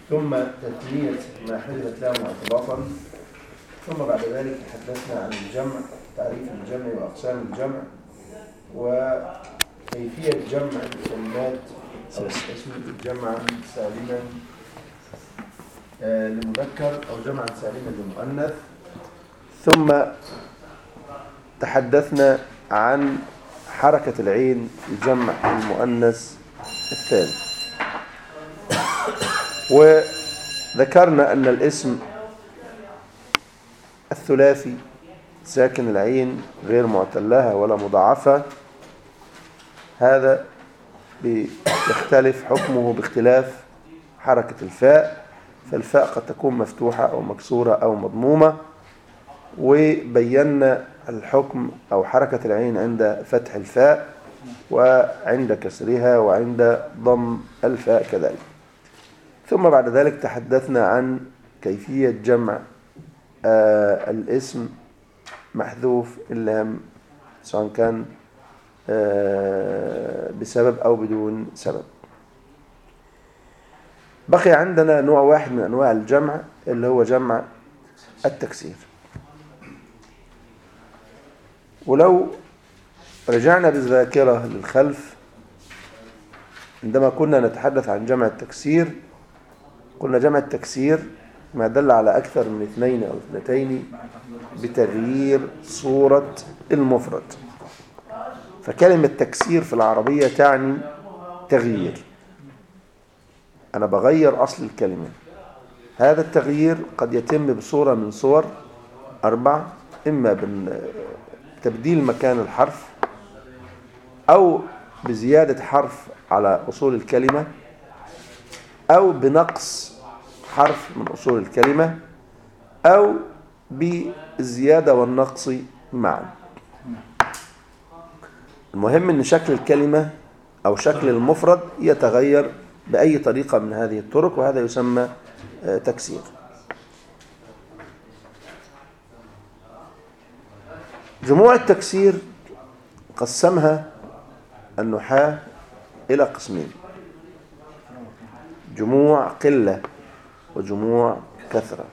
ثم تثنية ما حذفت له اعتباطا ثم بعد ذلك تحدثنا عن الجمع تعريف الجمع وأقسام الجمع وكيفية جمع الكلمات أو اسم جمعا سالما آه، لمذكر أو جمعا سالما لمؤنث ثم تحدثنا عن حركة العين في جمع المؤنث الثالث وذكرنا أن الاسم الثلاثي ساكن العين غير معتلها ولا مضاعفة هذا بيختلف حكمه باختلاف حركة الفاء فالفاء قد تكون مفتوحة أو مكسورة أو مضمومة وبينا الحكم أو حركة العين عند فتح الفاء وعند كسرها وعند ضم الفاء كذلك ثم بعد ذلك تحدثنا عن كيفية جمع آه الاسم محذوف اللام سواء كان آه بسبب أو بدون سبب بقي عندنا نوع واحد من أنواع الجمع اللي هو جمع التكسير ولو رجعنا بالذاكرة للخلف عندما كنا نتحدث عن جمع التكسير قلنا جمع التكسير ما دل على أكثر من اثنين أو اثنتين بتغيير صورة المفرد فكلمة تكسير في العربية تعني تغيير أنا بغير أصل الكلمة هذا التغيير قد يتم بصورة من صور أربع إما بتبديل مكان الحرف أو بزيادة حرف على أصول الكلمة أو بنقص حرف من أصول الكلمة أو بالزيادة والنقص معا المهم أن شكل الكلمة أو شكل المفرد يتغير بأي طريقة من هذه الطرق وهذا يسمى تكسير جموع التكسير قسمها النحاة إلى قسمين جموع قلة وجموع كثرة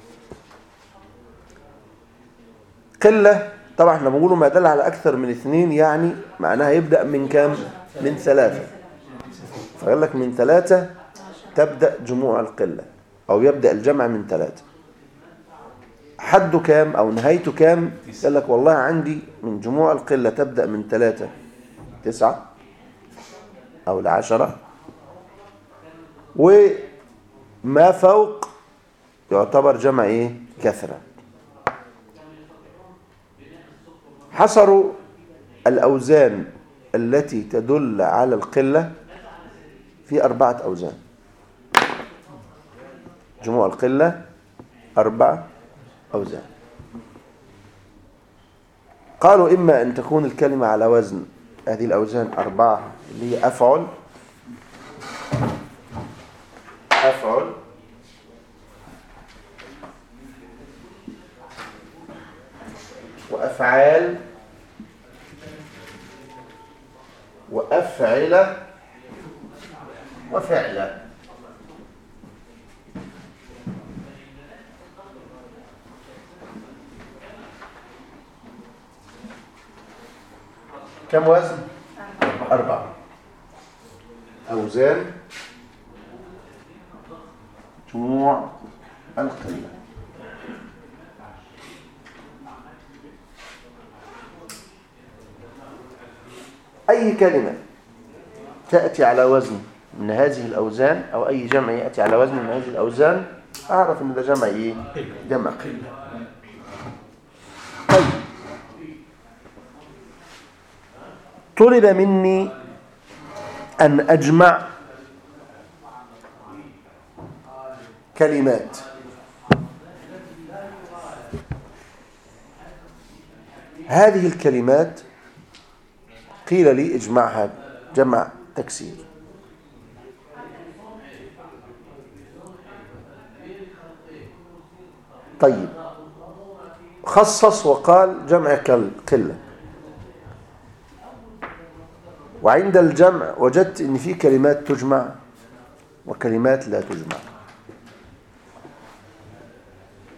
قلة طبعا احنا بنقوله ما دل على أكثر من اثنين يعني معناها يبدأ من كام من ثلاثة فقال لك من ثلاثة تبدأ جموع القلة أو يبدأ الجمع من ثلاثة حده كام أو نهايته كام قال لك والله عندي من جموع القلة تبدأ من ثلاثة تسعة أو العشرة وما فوق يعتبر جمع إيه كثرة حصروا الأوزان التي تدل على القلة في أربعة أوزان جموع القلة أربعة أوزان قالوا إما أن تكون الكلمة على وزن هذه الأوزان أربعة اللي هي أفعل أفعل وأفعال وأفعل وفعل كم وزن؟ أربعة أوزان جموع القلة أي كلمة تأتي على وزن من هذه الأوزان أو أي جمع يأتي على وزن من هذه الأوزان أعرف أن ده جمع إيه؟ جمع طيب طلب مني أن أجمع كلمات هذه الكلمات قيل لي اجمعها جمع تكسير طيب خصص وقال جمع قلة وعند الجمع وجدت ان في كلمات تجمع وكلمات لا تجمع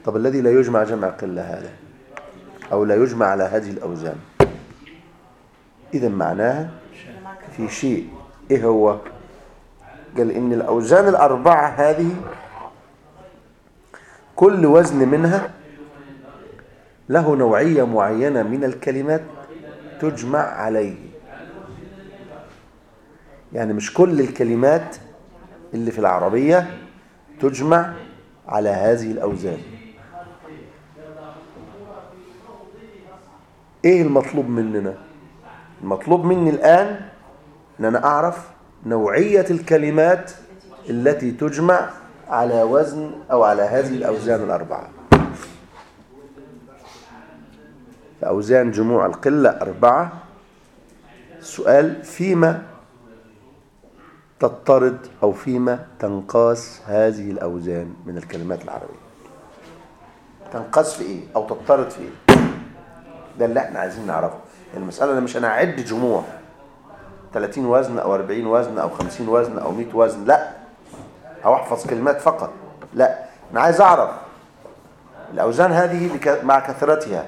طب الذي لا يجمع جمع قلة هذا أو لا يجمع على هذه الأوزان إذا معناها في شيء إيه هو قال إن الأوزان الأربعة هذه كل وزن منها له نوعية معينة من الكلمات تجمع عليه يعني مش كل الكلمات اللي في العربية تجمع على هذه الأوزان ايه المطلوب مننا المطلوب مني الآن ان انا اعرف نوعية الكلمات التي تجمع على وزن او على هذه الاوزان الاربعة فاوزان جموع القلة اربعة السؤال فيما تضطرد او فيما تنقاس هذه الاوزان من الكلمات العربية تنقاس في ايه او تضطرد في ايه ده اللي احنا عايزين نعرفه المسألة أنا مش أنا أعد جموع 30 وزن أو 40 وزن أو 50 وزن أو 100 وزن لا أو أحفظ كلمات فقط لا أنا عايز أعرف الأوزان هذه مع كثرتها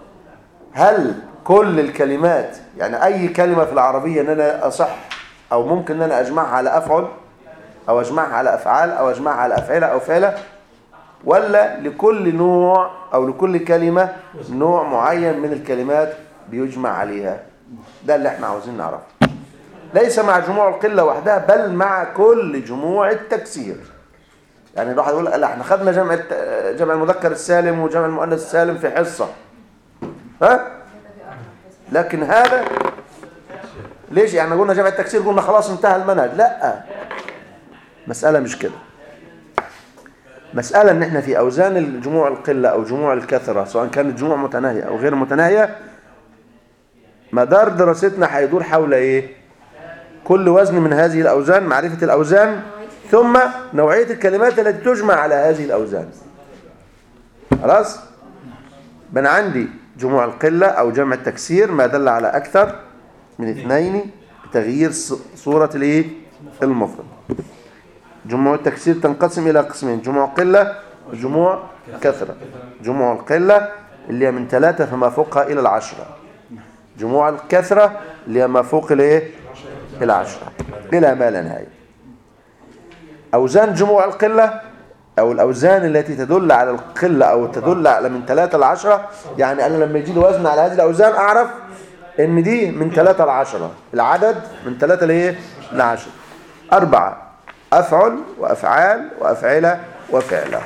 هل كل الكلمات يعني أي كلمة في العربية أن أنا أصح أو ممكن أن أنا أجمعها على أفعل أو أجمعها على أفعال أو أجمعها على أفعلة أو فعلة ولا لكل نوع أو لكل كلمة نوع معين من الكلمات بيجمع عليها ده اللي احنا عاوزين نعرفه ليس مع جموع القلة وحدها بل مع كل جموع التكسير يعني الواحد يقول لا احنا خدنا جمع جمع المذكر السالم وجمع المؤنث السالم في حصة ها لكن هذا ليش يعني قلنا جمع التكسير قلنا خلاص انتهى المنهج لا مسألة مش كده مسألة ان احنا في اوزان الجموع القلة او جموع الكثرة سواء كانت جموع متناهية او غير متناهية مدار دراستنا هيدور حول ايه كل وزن من هذه الاوزان معرفة الاوزان ثم نوعية الكلمات التي تجمع على هذه الاوزان خلاص من عندي جموع القلة او جمع التكسير ما دل على اكثر من اثنين بتغيير صورة الايه المفرد جموع التكسير تنقسم إلى قسمين جموع قلة وجموع كثرة جموع القلة اللي هي من ثلاثة فما فوقها إلى العشرة جموع الكثرة اللي هي ما فوق الايه العشرة إلى ما لا نهاية أوزان جموع القلة أو الأوزان التي تدل على القلة أو تدل على من ثلاثة لعشرة يعني أنا لما يجي لي وزن على هذه الأوزان أعرف إن دي من ثلاثة لعشرة العدد من ثلاثة لإيه لعشرة أربعة أفعل وأفعال وأفعلة وفعلة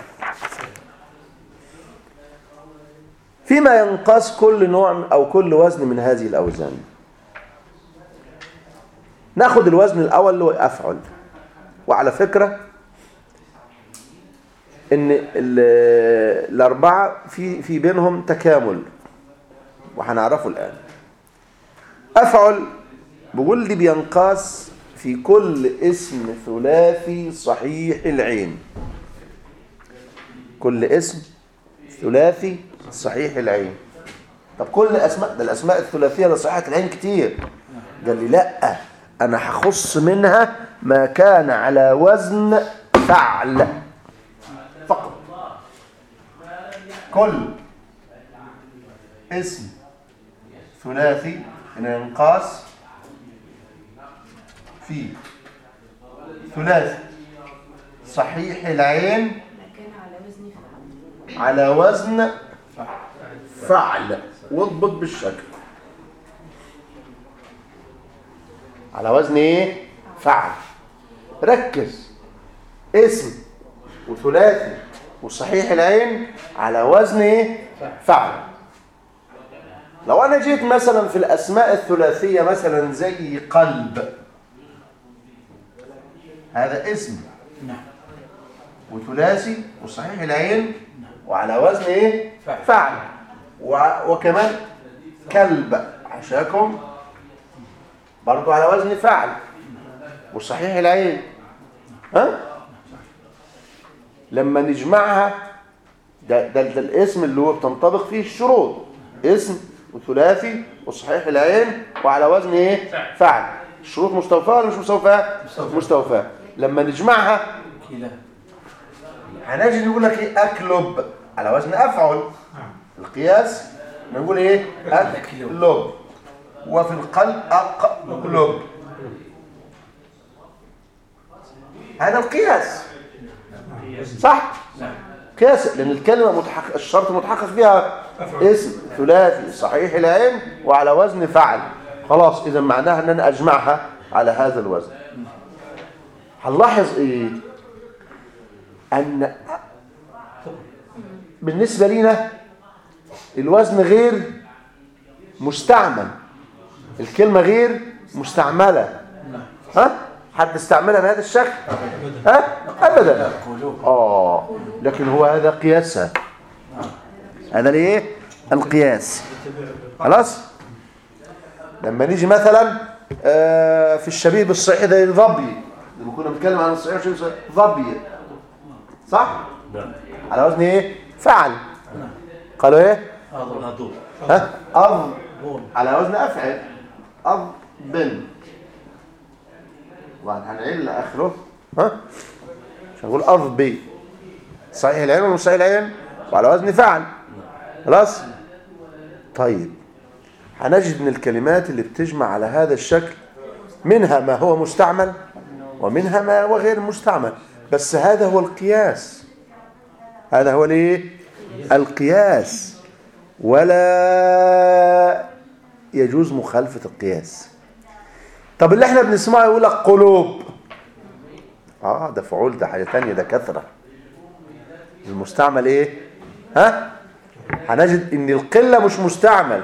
فيما ينقص كل نوع أو كل وزن من هذه الأوزان ناخد الوزن الأول اللي هو أفعل وعلى فكرة ان الأربعة في في بينهم تكامل وهنعرفه الآن أفعل بقول دي بينقاس في كل اسم ثلاثي صحيح العين كل اسم ثلاثي صحيح العين طب كل اسماء ده الاسماء الثلاثيه لصحيحه العين كتير قال لي لا انا هخص منها ما كان على وزن فعل فقط كل اسم ثلاثي من الانقاص في ثلاثي صحيح العين على وزن فعل واضبط بالشكل على وزن ايه فعل ركز اسم وثلاثي وصحيح العين على وزن ايه فعل لو انا جيت مثلا في الاسماء الثلاثيه مثلا زي قلب هذا اسم وثلاثي وصحيح العين وعلى وزن ايه فعل وكمان كلب حشاكم برضو على وزن فعل وصحيح العين ها لما نجمعها ده, ده, ده الاسم اللي هو بتنطبق فيه الشروط اسم وثلاثي وصحيح العين وعلى وزن ايه فعل الشروط مستوفاه ولا مش مستوفاه مستوفاه لما نجمعها هنجي نقول لك ايه اكلب على وزن افعل القياس نقول ايه اقلب وفي القلب اقلب هذا القياس صح قياس لان الكلمه متحقق الشرط متحقق فيها اسم ثلاثي صحيح العين وعلى وزن فعل خلاص اذا معناها ان انا اجمعها على هذا الوزن هنلاحظ ايه ان بالنسبه لنا الوزن غير مستعمل الكلمه غير مستعمله ها حد استعملها بهذا الشكل ها ابدا اه لكن هو هذا قياسها هذا الايه القياس خلاص لما نيجي مثلا آه، في الشبيه بالصحيح ده ظبي لما كنا بنتكلم عن الصحيح والشبيه بالصحيح ظبي صح على وزن ايه فعل قالوا ايه ها أض على وزن أفعل أض بن وبعد هنعل آخره ها مش هنقول أض بي صحيح العين ولا مش صحيح العين وعلى وزن فعل خلاص طيب هنجد من الكلمات اللي بتجمع على هذا الشكل منها ما هو مستعمل ومنها ما هو غير مستعمل بس هذا هو القياس هذا هو الايه القياس ولا يجوز مخالفة القياس طب اللي احنا بنسمعه يقول لك قلوب اه ده فعول ده حاجة تانية ده كثرة المستعمل ايه ها هنجد ان القلة مش مستعمل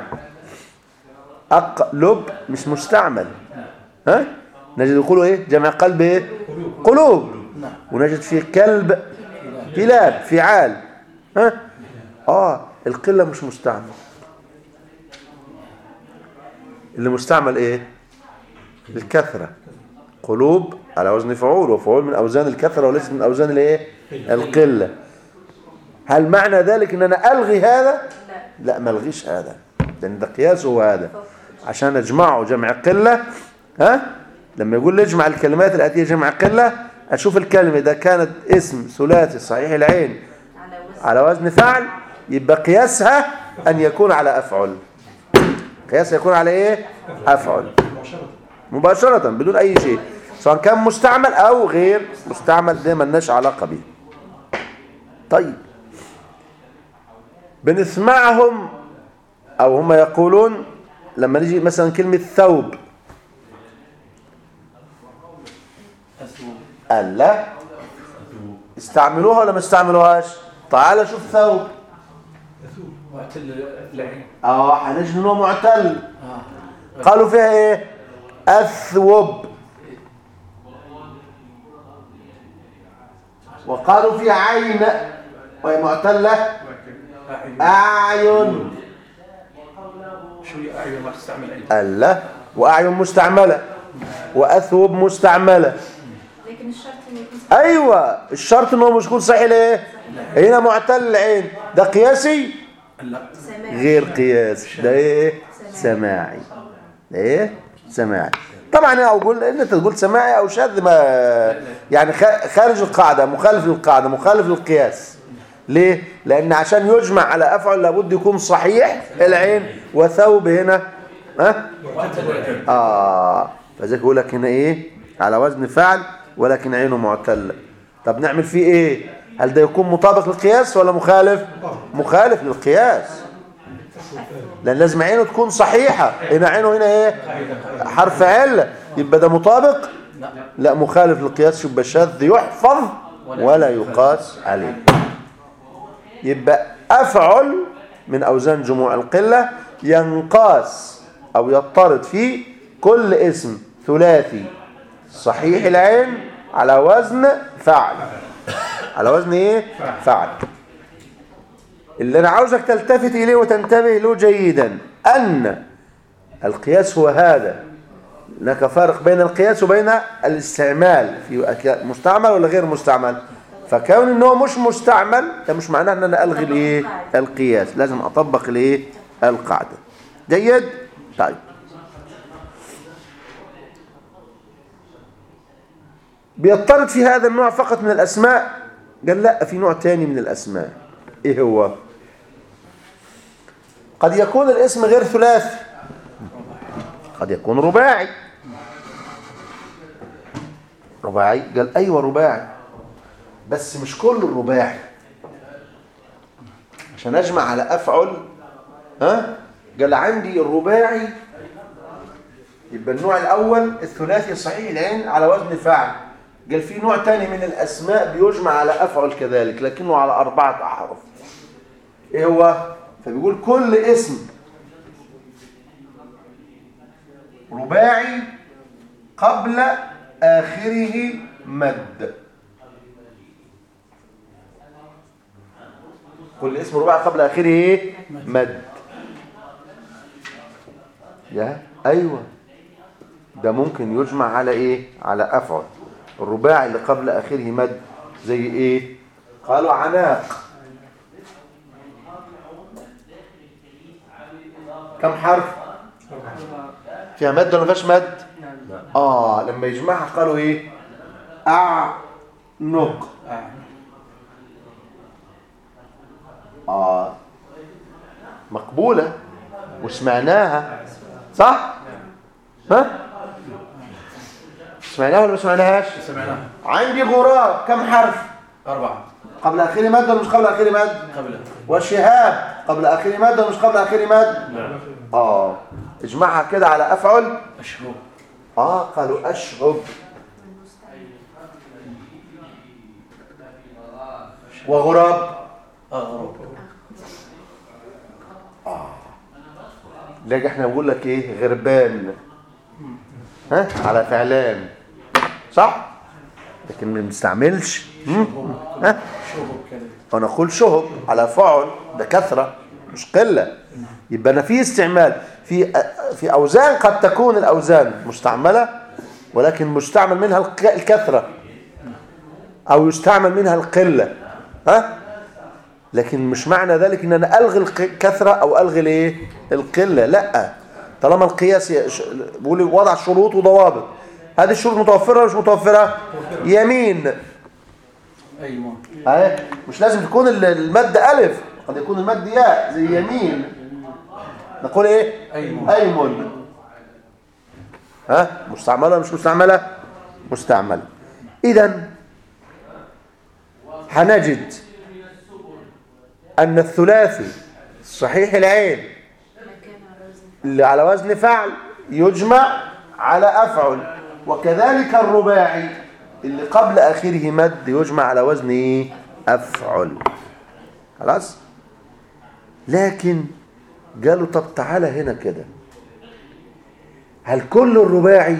اقلب مش مستعمل ها نجد يقولوا ايه جمع قلب ايه قلوب ونجد فيه كلب كلاب فعال ها اه القلة مش مستعمل اللي مستعمل ايه الكثرة قلوب على وزن فعول وفعول من اوزان الكثرة وليس من اوزان الايه القلة هل معنى ذلك ان انا الغي هذا لا ما الغيش هذا لان ده قياسه هذا عشان اجمعه جمع قلة ها لما يقول لي اجمع الكلمات الاتيه جمع قلة اشوف الكلمة اذا كانت اسم ثلاثي صحيح العين على وزن على وزن فعل يبقى قياسها أن يكون على أفعل قياسها يكون على إيه؟ أفعل مباشرة بدون أي شيء سواء كان مستعمل أو غير مستعمل ده ملناش علاقة به طيب بنسمعهم أو هم يقولون لما نيجي مثلا كلمة ثوب قال لا استعملوها ولا ما استعملوهاش تعال شوف ثوب معتل العين اه هنجد ان هو معتل قالوا فيها ايه اثوب وقالوا فيها عين وهي معتله أعين اعين شوية أعين ما تستعمل عين قال لا واعين مستعمله واثوب مستعمله لكن الشرط انه يكون ايوه الشرط ان هو مش يكون صحيح ليه هنا معتل العين ده قياسي لا سماع غير قياس ده ايه سماعي ده ايه سماعي طبعا انا اقول ان انت تقول سماعي او شاذ ما يعني خ- خارج القاعده مخالف للقاعده مخالف للقياس ليه لان عشان يجمع على افعل لابد يكون صحيح العين وثوب هنا ها معتل العين اه فذلك يقول لك هنا ايه على وزن فعل ولكن عينه معتله طب نعمل فيه ايه هل ده يكون مطابق للقياس ولا مخالف مخالف للقياس لان لازم عينه تكون صحيحه هنا عينه هنا ايه حرف عله يبقى ده مطابق لا مخالف للقياس يبقى شاذ يحفظ ولا يقاس عليه يبقى افعل من اوزان جموع القله ينقاس او يضطرد فيه كل اسم ثلاثي صحيح العين على وزن فعل على وزن ايه فعل اللي انا عاوزك تلتفت اليه وتنتبه له جيدا ان القياس هو هذا هناك فرق بين القياس وبين الاستعمال في أك- مستعمل ولا غير مستعمل فكون ان هو مش مستعمل ده مش معناه ان انا الغي الايه القياس لازم اطبق الايه القاعده جيد طيب بيضطرد في هذا النوع فقط من الاسماء قال لا في نوع تاني من الاسماء ايه هو قد يكون الاسم غير ثلاثي قد يكون رباعي رباعي قال ايوه رباعي بس مش كل الرباعي عشان اجمع على افعل ها قال عندي الرباعي يبقى النوع الاول الثلاثي صحيح العين على وزن فاعل قال في نوع تاني من الاسماء بيجمع على افعل كذلك لكنه على اربعه احرف ايه هو فبيقول كل اسم رباعي قبل اخره مد كل اسم رباعي قبل اخره ايه مد يا ايوه ده ممكن يجمع على ايه على افعل الرباعي اللي قبل اخره مد زي ايه قالوا عناق كم حرف فيها مد ولا ما فيهاش مد اه لما يجمعها قالوا ايه اعنق اه مقبوله وسمعناها صح ها سمعناها ولا ما سمعناهاش سمعناه عندي غراب كم حرف أربعة قبل اخره مد ولا مش قبل اخره مد قبله وشهاب قبل اخره مد ولا مش قبل اخره مد نعم اه اجمعها كده على افعل أشهر اه قالوا اشهب وغراب أغرب لاجي احنا بنقول لك ايه غربان ها على فعلان صح لكن ما بنستعملش مم. ها شهر كذا ونقول شهب على فعل ده كثرة مش قلة يبقى أنا في استعمال في في أوزان قد تكون الأوزان مستعملة ولكن مستعمل منها الك- الكثرة أو يستعمل منها القلة ها لكن مش معنى ذلك ان انا الغي الق- الكثره او الغي الايه القله لا طالما القياس ي- ش- بيقول وضع شروط وضوابط هذه الشروط متوفره ولا مش متوفره يمين أيمن اهي مش لازم تكون ال- المد الف قد يكون المد ياء زي يمين نقول ايه أيمن ايمن ها مستعمله ولا مش مستعمله مستعمله اذا هنجد ان الثلاثي صحيح العين مكان على وزن اللي على وزن فعل يجمع على أفعل وكذلك الرباعي اللي قبل آخره مد يجمع على وزن إيه؟ أفعل خلاص لكن قالوا طب تعالى هنا كده هل كل الرباعي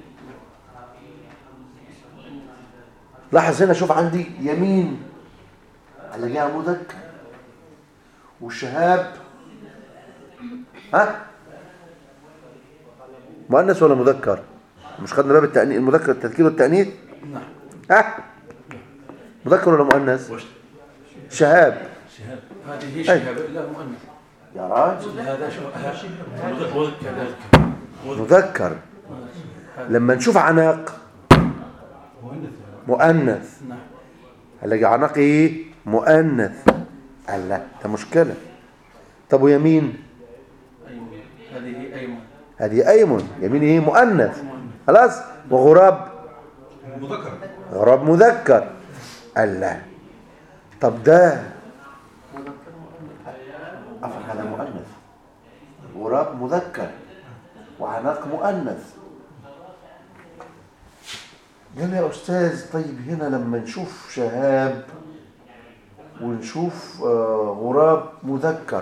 لاحظ هنا شوف عندي يمين هلاقيها مذكر وشهاب ها مؤنث ولا مذكر مش خدنا باب التأنيث المذكر التذكير والتأنيث نعم ها مذكر ولا مؤنث وش شهاب شهاب هذه هي أي. شهاب لا مؤنث يا راجل هذا شو هذا كذلك مذكر لما نشوف عناق مؤنث نعم هنلاقي عناق ايه مؤنث قال لا ده مشكلة طب ويمين أيمن هذه هي أيمن هذه ايمن يمين ايه مؤنث خلاص وغراب مذكر غراب مذكر قال لا طب ده أفرق على مؤنث غراب مذكر وعناق مؤنث قال يا أستاذ طيب هنا لما نشوف شهاب ونشوف آه، غراب مذكر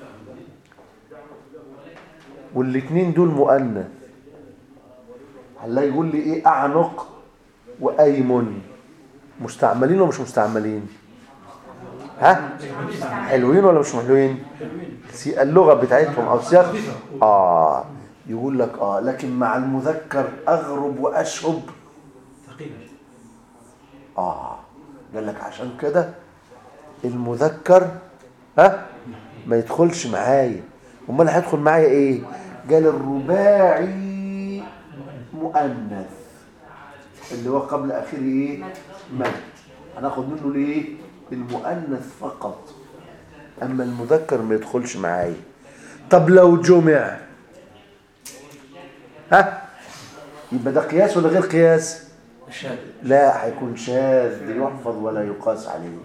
والاتنين دول مؤنث هلا يقول لي ايه اعنق وايمن مستعملين ولا مش مستعملين ها حلوين ولا مش حلوين سي- اللغه بتاعتهم او سياق اه يقول لك اه لكن مع المذكر اغرب واشهب ثقيل اه قال لك عشان كده المذكر ها ما يدخلش معايا امال هيدخل معايا ايه قال الرباعي مؤنث اللي هو قبل اخره ايه مد هناخد منه ليه المؤنث فقط اما المذكر ما يدخلش معايا طب لو جمع ها يبقى ده قياس ولا غير قياس الشاذ لا هيكون شاذ يحفظ ولا يقاس عليه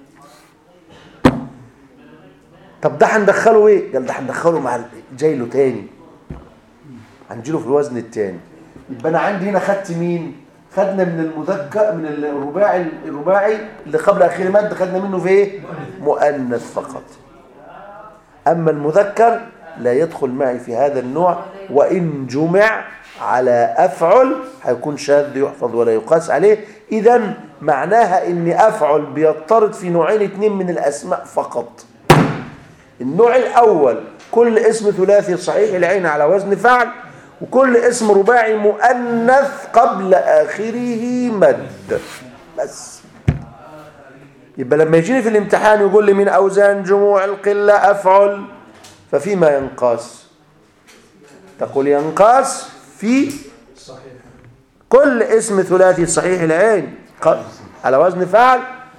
طب ده هندخله ايه قال ده هندخله مع ال- جاي له تاني هنجيله في الوزن التاني يبقى انا عندي هنا خدت مين خدنا من المذكر من الرباعي الرباعي اللي قبل اخير مد خدنا منه في ايه مؤنث فقط اما المذكر لا يدخل معي في هذا النوع وان جمع على افعل هيكون شاذ يحفظ ولا يقاس عليه اذا معناها ان افعل بيضطرد في نوعين اتنين من الاسماء فقط النوع الأول كل اسم ثلاثي صحيح العين على وزن فعل وكل اسم رباعي مؤنث قبل آخره مد بس يبقى لما يجيني في الامتحان يقول لي من أوزان جموع القلة أفعل ففيما ينقاس تقول ينقاس في صحيح كل اسم ثلاثي صحيح العين ق- على وزن فعل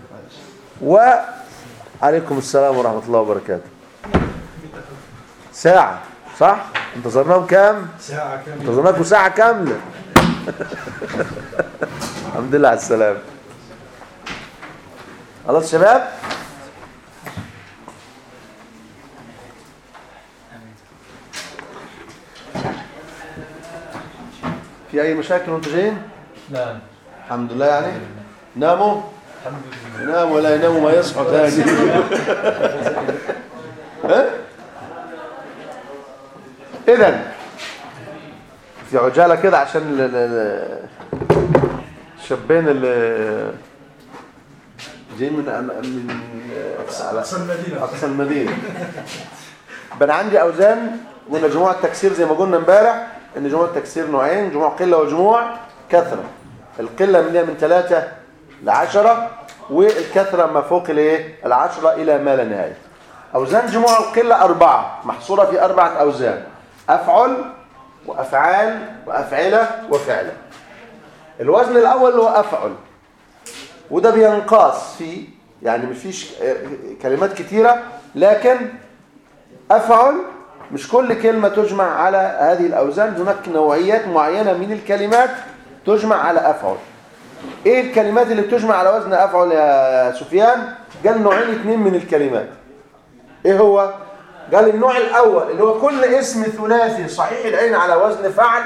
وعليكم السلام ورحمة الله وبركاته ساعة صح؟ انتظرناهم كام؟ ساعة كاملة انتظرناكم ساعة كاملة الحمد لله على السلامة خلاص شباب؟ في أي مشاكل وانتوا جايين؟ لا الحمد لله يعني ناموا الحمد لله ينام ولا ينام وما يصحوا ثاني ها اذا في عجاله كده عشان ال- ال- ال- الشابين اللي جايين من أم- من على أقصى المدينة اقصى المدينه بقى أنا عندي اوزان قلنا جموع التكسير زي ما قلنا امبارح ان جموع التكسير نوعين جموع قله وجموع كثره القله من من ثلاثة لعشرة والكثره ما فوق الايه العشرة الى ما لا نهايه اوزان جموع القله اربعه محصوره في اربعه اوزان افعل وافعال وافعله وفعله الوزن الاول هو افعل وده بينقاس فيه يعني مفيش آه، كلمات كتيرة لكن أفعل مش كل كلمة تجمع على هذه الأوزان هناك نوعيات معينة من الكلمات تجمع على أفعل إيه الكلمات اللي بتجمع على وزن أفعل يا سفيان؟ قال نوعين اتنين من الكلمات إيه هو؟ قال النوع الأول اللي هو كل اسم ثلاثي صحيح العين على وزن فعل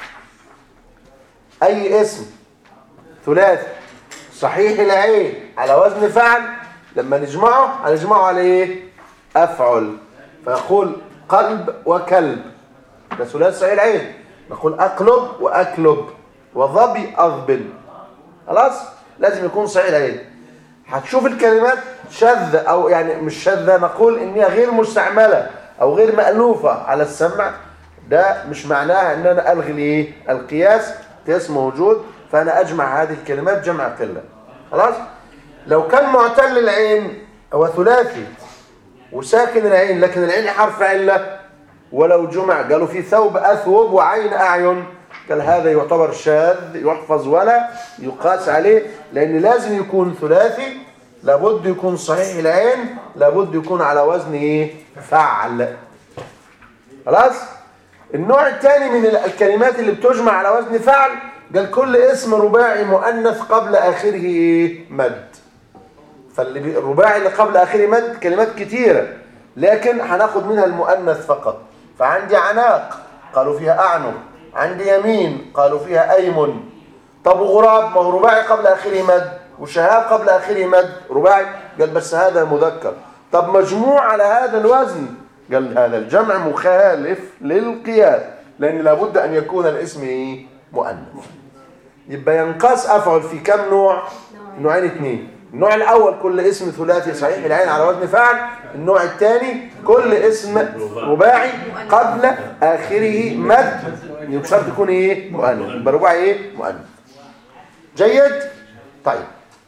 أي اسم ثلاثي صحيح العين على وزن فعل لما نجمعه هنجمعه على ايه افعل فيقول قلب وكلب ده ثلاثي صحيح العين نقول اقلب واكلب وظبي اظبن خلاص لازم يكون صحيح العين هتشوف الكلمات شاذة او يعني مش شاذة نقول انها غير مستعملة او غير مألوفة على السمع ده مش معناها ان انا الغي الايه القياس قياس موجود فانا اجمع هذه الكلمات جمع قلة خلاص لو كان معتل العين هو ثلاثي وساكن العين لكن العين حرف علة ولو جمع قالوا في ثوب أثوب وعين أعين قال هذا يعتبر شاذ يحفظ ولا يقاس عليه لأن لازم يكون ثلاثي لابد يكون صحيح العين لابد يكون على وزن ايه فعل خلاص النوع الثاني من الكلمات اللي بتجمع على وزن فعل قال كل اسم رباعي مؤنث قبل آخره ايه مد فاللي بي- الرباعي اللي قبل آخره مد كلمات كتيرة لكن هناخد منها المؤنث فقط فعندي عناق قالوا فيها أعنق عندي يمين قالوا فيها أيمن طب وغراب ما هو رباعي قبل آخره مد وشهاب قبل آخره مد رباعي قال بس هذا مذكر طب مجموع على هذا الوزن قال هذا الجمع مخالف للقياس لأن لابد أن يكون الاسم إيه؟ مؤنث يبقى ينقاس أفعل في كم نوع؟ نوعين اثنين النوع الأول كل اسم ثلاثي صحيح العين على وزن فعل النوع الثاني كل اسم رباعي قبل آخره مد بشرط يكون إيه؟ مؤنث يبقى رباعي إيه؟ مؤنث جيد؟ طيب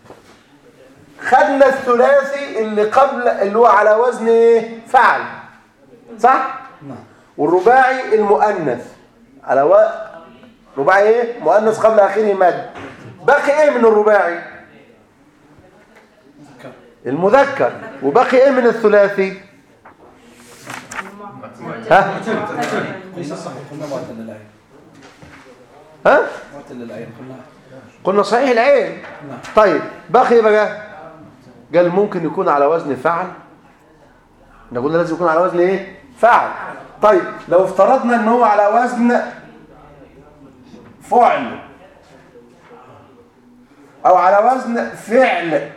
خدنا الثلاثي اللي قبل اللي هو على وزن إيه؟ فعل صح؟ والرباعي المؤنث على و... رباعي ايه مؤنث قبل اخره مد باقي ايه من الرباعي المذكر وبقي ايه من الثلاثي ها قلنا صح قلنا معتل العين ها معتل العين قلنا قلنا صحيح العين نعم طيب بقي إيه بقى قال ممكن يكون على وزن فعل احنا قلنا لازم يكون على وزن ايه فعل طيب لو افترضنا ان هو على وزن فعل او على وزن فعل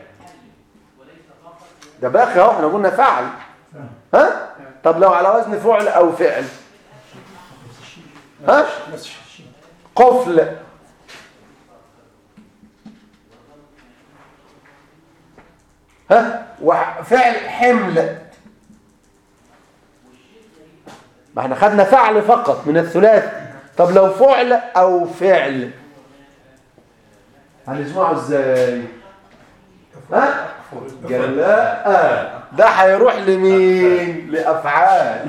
ده باقي اهو احنا قلنا فعل ها طب لو على وزن فعل او فعل ها نفس الشيء قفل ها وفعل حمل ما احنا خدنا فعل فقط من الثلاث طب لو فعل او فعل هنجمعه ازاي ها قال لا آه. ده هيروح لمين لافعال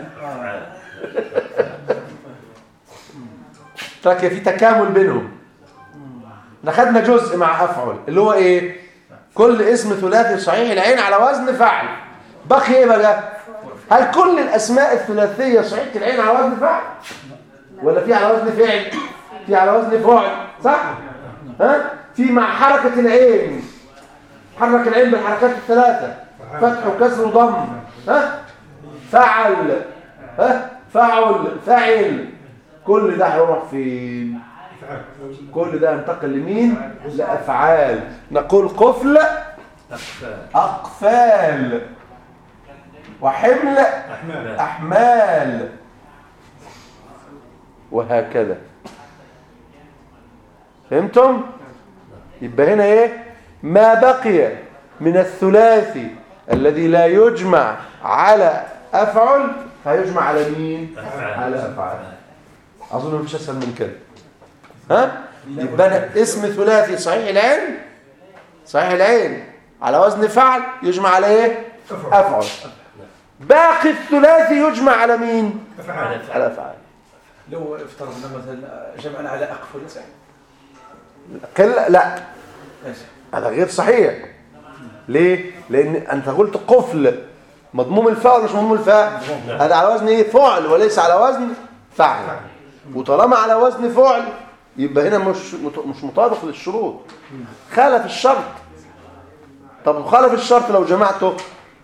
ترك في تكامل بينهم احنا خدنا جزء مع افعل اللي هو ايه كل اسم ثلاثي صحيح العين على وزن فعل بقي ايه بقى هل كل الاسماء الثلاثيه صحيحه العين على وزن فعل ولا في على وزن فعل في على وزن فعل صح ها في مع حركه العين حرك العين بالحركات الثلاثه فتح وكسر وضم ها فعل ها فعل فعل كل ده هيروح فين كل ده ينتقل لمين لافعال نقول قفل اقفال وحمل احمال وهكذا فهمتم يبقى هنا ايه ما بقي من الثلاثي الذي لا يجمع على افعل هيجمع على مين على افعال اظن مفيش اسهل من كده ها يبقى أنا اسم ثلاثي صحيح العين صحيح العين على وزن فعل يجمع على ايه افعل باقي الثلاثي يجمع على مين على افعال لو افترضنا مثلا جمعنا على أقفل صح قل لا ايش هذا غير صحيح ليه لان انت قلت قفل مضموم الفاء ولا مش مضموم الفاء هذا على وزن ايه فعل وليس على وزن فعل وطالما على وزن فعل يبقى هنا مش مت- مش مطابق للشروط خالف الشرط طب خالف الشرط لو جمعته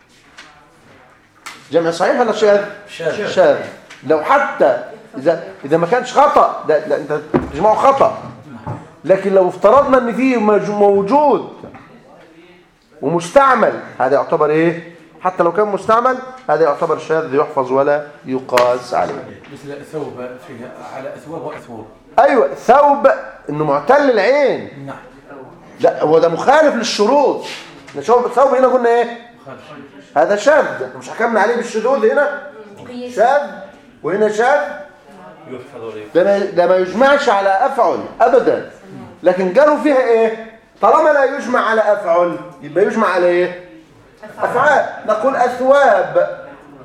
جمع صحيح ولا شاذ شاذ. شاذ لو حتى اذا اذا ما كانش خطا ده لا انت تجمعه خطا لكن لو افترضنا ان فيه مج- موجود ومستعمل هذا يعتبر ايه حتى لو كان مستعمل هذا يعتبر شاذ يحفظ ولا يقاس عليه مثل ثوب فيها على أثواب وأثواب ايوه ثوب انه معتل العين نعم لا هو ده مخالف للشروط نشوف ثوب هنا قلنا ايه خالص هذا شاذ مش حكمنا عليه بالشذوذ هنا قياس شاذ وهنا شاذ يحفظ وليقاس ده ما, ده ما يجمعش على افعل ابدا لكن قالوا فيها ايه طالما لا يجمع على افعل يبقى يجمع على ايه افعال نقول اثواب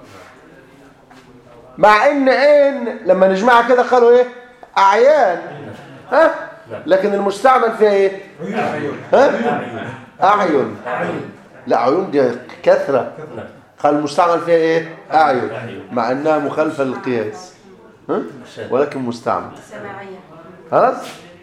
مع ان عين لما نجمعها كده قالوا ايه اعيان ها لكن المستعمل فيها ايه ها اعين لا عيون دي كثره نعم قال المستعمل فيها ايه اعين أعين. مع انها مخالفه للقياس ها شاذ. ولكن مستعمل سماعية خلاص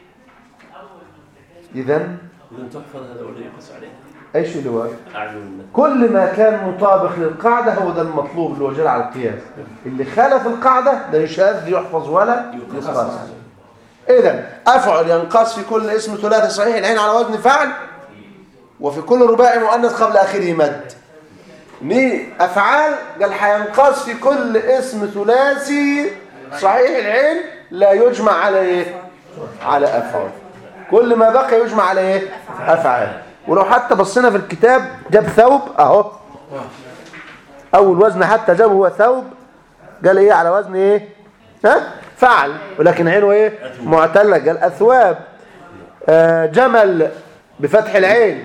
اذا إذا تحفظ هذا ولا يقاس عليه ايش اللي هو أعين كل ما كان مطابق للقاعده هو ده المطلوب اللي هو جرى على القياس اللي خالف القاعده ده شاذ يحفظ ولا يقاس اذا افعل ينقص في كل اسم ثلاثي صحيح العين على وزن فعل وفي كل رباعي مؤنث قبل اخره مد ني افعال قال هينقص في كل اسم ثلاثي صحيح العين لا يجمع على ايه على افعال كل ما بقى يجمع على ايه افعال ولو حتى بصينا في الكتاب جاب ثوب اهو اول وزن حتى جابه هو ثوب قال ايه على وزن ايه ها فعل ولكن عينه ايه معتله قال اثواب آه جمل بفتح العين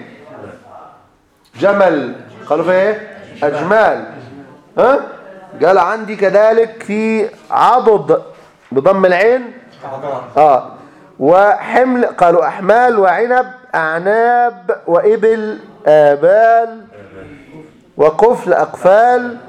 جمل قالوا فيها ايه اجمال ها قال عندي كذلك في عضد بضم العين اه وحمل قالوا احمال وعنب اعناب وابل ابال وقفل أقفال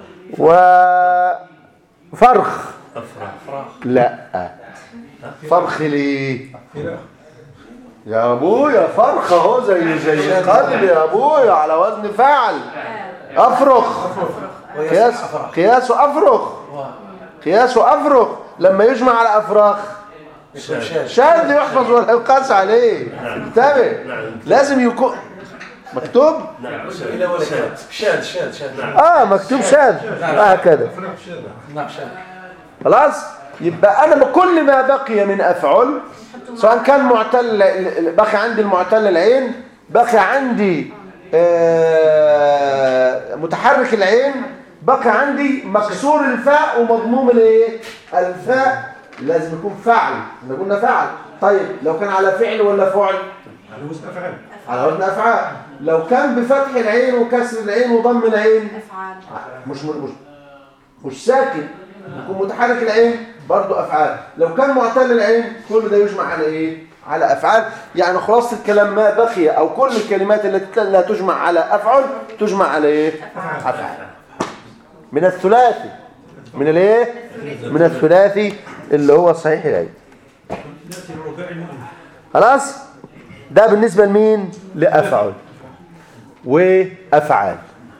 وفرخ أفراح لا فرخ ليه يا ابويا فرخ اهو زي زي قلب يا ابويا على وزن فعل افرخ قياس قياسه افرخ قياسه افرخ لما يجمع على افراخ شاذ يحفظ ولا يقاس عليه انتبه لازم يكون مكتوب نعم إلى ولا شاذ شاذ شاذ شاذ نعم اه مكتوب شاذ هكذا نعم شاذ خلاص يبقى انا كل ما بقي من افعل سواء كان معتل بقي عندي المعتل العين بقي عندي آه، متحرك العين بقي عندي مكسور الفاء ومضموم الايه الفاء لازم يكون فعل احنا قلنا فعل طيب لو كان على فعل ولا فعل على وزن افعال على وزن افعال لو كان بفتح العين وكسر العين وضم العين أفعال مش مش مش ساكن يكون متحرك العين برضو افعال لو كان معتل العين كل ده يجمع على ايه على افعال يعني خلاصه الكلام ما بقي او كل الكلمات التي لا تجمع على افعل تجمع على ايه افعال من الثلاثي من الايه من الثلاثي اللي هو صحيح العين ناتي الرباعي المؤنث خلاص ده بالنسبه لمين لافعل وافعال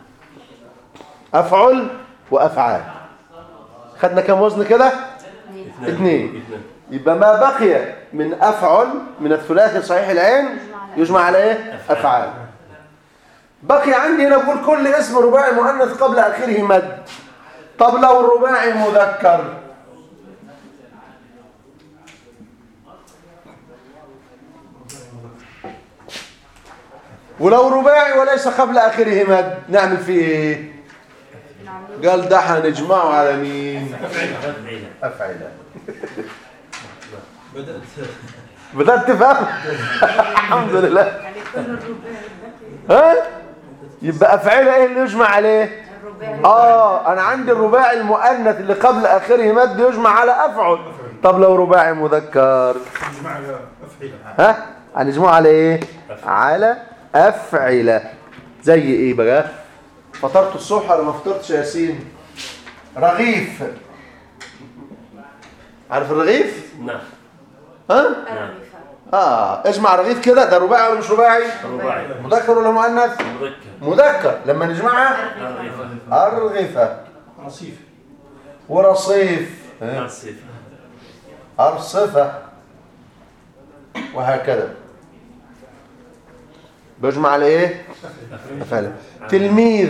افعل وافعال خدنا كم وزن كده اثنين يبقى ما بقي من افعل من الثلاثي صحيح العين يجمع على ايه افعال بقي عندي هنا بقول كل اسم رباعي مؤنث قبل اخره مد طب لو الرباعي مذكر ولو رباعي وليس قبل اخره مد نعمل فيه ايه قال ده هنجمعه على مين أفعيلة افعله بدأت بدأت تفهم الحمد لله يعني كل الرباعي ها يبقى افعله ايه اللي يجمع عليه الرباعي اه انا عندي الرباعي المؤنث اللي قبل اخره مد يجمع على افعل طب لو رباعي مذكر نجمع على افعله ها هنجمعه على ايه على افعله زي ايه بقى فطرت الصبح ولا ما فطرتش يا ياسين رغيف عارف الرغيف نعم ها الرفة اه اجمع رغيف كده ده رباعي ولا مش رباعي رباعي مذكر ولا مؤنث مذكر مذكر لما نجمعها الرغيفة أرغفة رصيف ورصيف الصيف أرصفة وهكذا بجمع على ايه أفعل تلميذ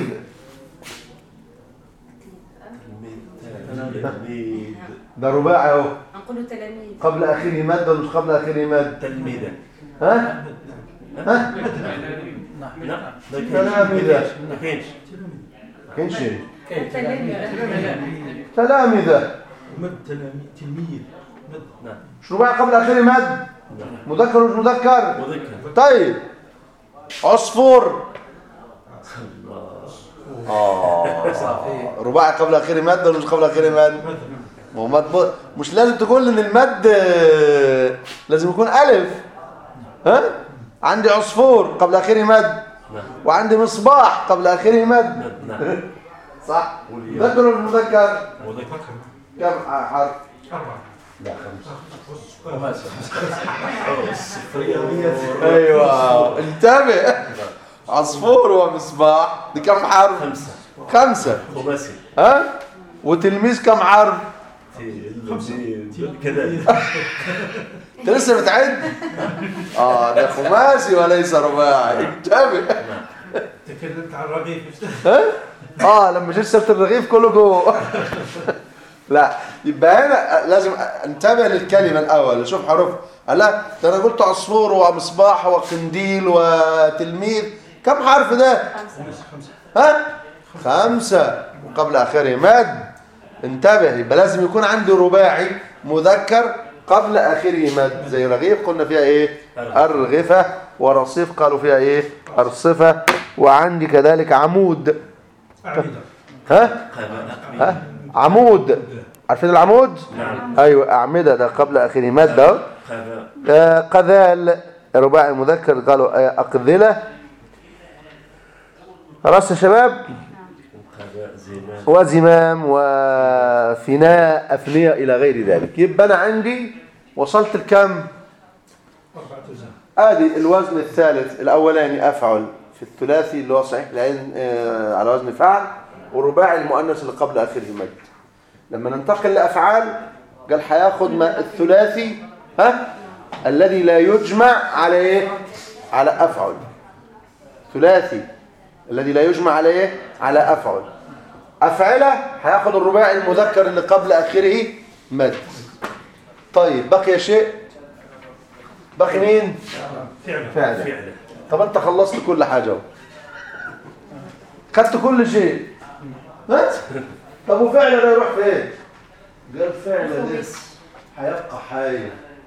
تلميذ ده رباعي اهو نقول تلاميذ قبل اخره مد ولا مش قبل اخره مد تلميذة ها ها لا ما تلامذة ما كاينش كاين شيء تلاميذ تلامذة مد تلاميذ تلميذ مد نعم مش رباعي قبل اخره مد مذكر ومش مذكر مذكر طيب عصفور اه رباعي قبل اخره مد ولا مش قبل اخره مد ما هو مد ب- مش لازم تقول ان المد آه، لازم يكون الف ها عندي عصفور قبل اخره مد نعم وعندي مصباح قبل اخره مد نعم صح مذكر ولا مش مذكر مذكر كم حرف أربعة لا خمسة خماسة ايوه انتبه عصفور ومصباح دي كم حرف خمسة خمسة خماسي ها وتلميذ كم حرف كذا انت لسه بتعد اه ده خماسي وليس رباعي انتبه تكلمت عن الرغيف ها اه لما جيت سيره الرغيف كله جوه لا يبقى هنا لازم انتبه للكلمه الاول شوف حروف لا ده انا قلت عصفور ومصباح وقنديل وتلميذ كم حرف ده ها خمسة وقبل آخره مد انتبه يبقى لازم يكون عندي رباعي مذكر قبل آخره مد زي رغيف قلنا فيها ايه أرغفة ورصيف قالوا فيها ايه أرصفة وعندي كذلك عمود أعمدة ها ها عمود عارفين العمود نعم ايوه اعمده ده قبل اخره مد اهو خذا آه، قذال رباعي مذكر قالوا آه، أقذلة خلاص يا شباب قضاء زمان وزمام وفناء أفنية إلى غير ذلك يبقى أنا عندي وصلت لكم أربعة أجزاء ادي الوزن الثالث الاولاني افعل في الثلاثي اللي هو صحيح العين آه، على وزن فعل والرباعي المؤنث اللي قبل اخره مد لما ننتقل لافعال قال هياخد ما الثلاثي ها الذي لا يجمع على ايه على افعل ثلاثي الذي لا يجمع على ايه على افعل افعله هياخد الرباعي المذكر اللي قبل اخره مد طيب بقي شيء بقي مين فعلا فعلا فعلا طب انت خلصت كل حاجة اهو خدت كل شيء ها طب وفعلا ده يروح فين قال فعلا ده هيبقى حي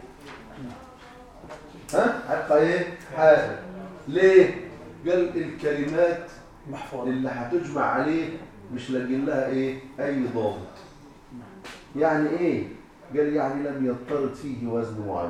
ها هيبقى ايه حي ليه قال الكلمات محفوظ اللي هتجمع عليه مش لاقين لها ايه اي ضابط يعني ايه قال يعني لم يضطرد فيه وزن معين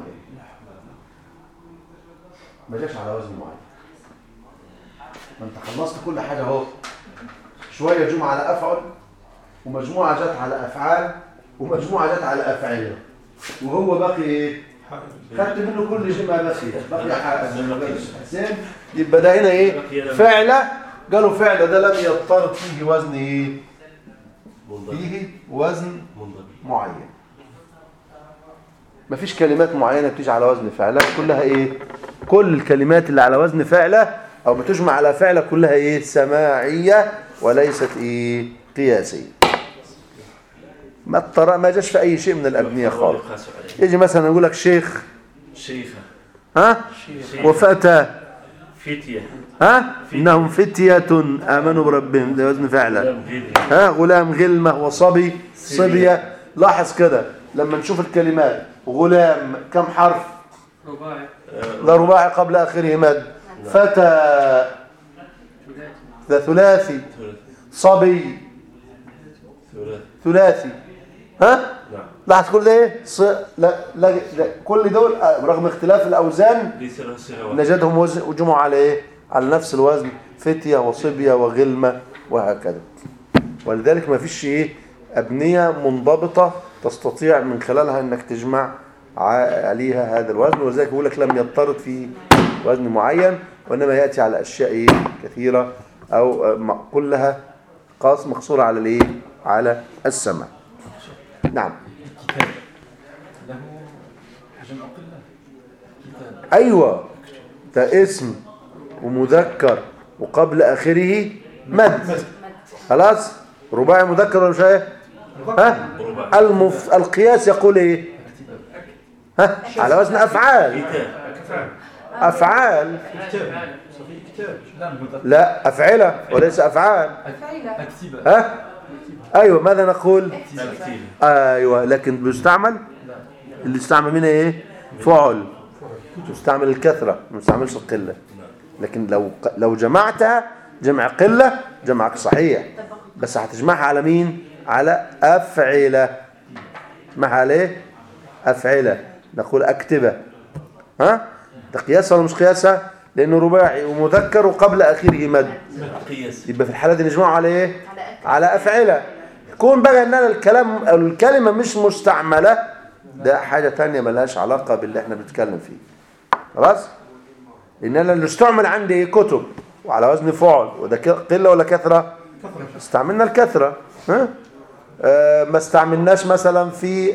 ما جاش على وزن معين ما انت خلصت كل حاجه اهو شويه جمعه على افعل ومجموعه جت على افعال ومجموعه جت على افعال وهو باقي ايه خدت منه كل شيء ما بقي بقي حسين يبقى ده هنا ايه فعله قالوا فعله ده لم يضطرد فيه وزن ايه منضبط فيه وزن منضبط معين مفيش كلمات معينة بتيجي على وزن فعلة كلها ايه كل الكلمات اللي على وزن فعلة او بتجمع على فعلة كلها ايه سماعية وليست ايه قياسية ما اضطر ما جاش في اي شيء من الابنية خالص يقاس عليه يجي مثلا يقول لك شيخ شيخة ها شيخ وفتى فتية ها انهم فتية امنوا بربهم ده وزن فعلة لم غير ها غلام غلمة وصبي صبية لاحظ كده لما نشوف الكلمات غلام كم حرف رباعي ده رباعي قبل آخره مد فتى ده ثلاثي ثلاث صبي ثلاث ثلاثي ها نعم لاحظ كل ده ايه ص... لا, لا, لا كل دول آه، رغم اختلاف الأوزان ليس له صيغة واحدة نجدهم وزن وجمعوا على ايه على نفس الوزن فتية وصبية وغلمة وهكذا ولذلك ما فيش ايه أبنية منضبطة تستطيع من خلالها انك تجمع ع- عليها هذا الوزن ولذلك يقول لك لم يضطرد في وزن معين وانما يأتي على اشياء ايه كثيرة او آه، م- كلها قاص مقصورة على الايه على السمع نعم له حجم أقل كتاب ايوه ده اسم ومذكر وقبل اخره مد خلاص رباعي مذكر ولا مش ايه ها رباعي المف... القياس يقول ايه ها على وزن افعال كتاب افعال كتاب صحيح كتاب لا مذكر لا افعله وليس افعال فعلة أكتب ها ايوه ماذا نقول أكتيف ايوه لكن بيستعمل اللي يستعمل منها ايه فعل يستعمل الكثره ما يستعملش القله لكن لو لو جمعتها جمع قله جمعك صحيح بس هتجمعها على مين على افعله تجمعها على ايه افعله نقول اكتبه ها ده قياسها ولا مش قياسها لانه رباعي ومذكر وقبل اخره مد قياس يبقى في الحاله دي نجمعه على ايه على أكل على افعله كون بقى ان انا الكلام أو الكلمه مش مستعمله ده حاجه تانية ملهاش علاقه باللي احنا بنتكلم فيه خلاص ان انا اللي استعمل عندي كتب وعلى وزن فعل وده ك- قله ولا كثره استعملنا الكثره ها آه ما استعملناش مثلا في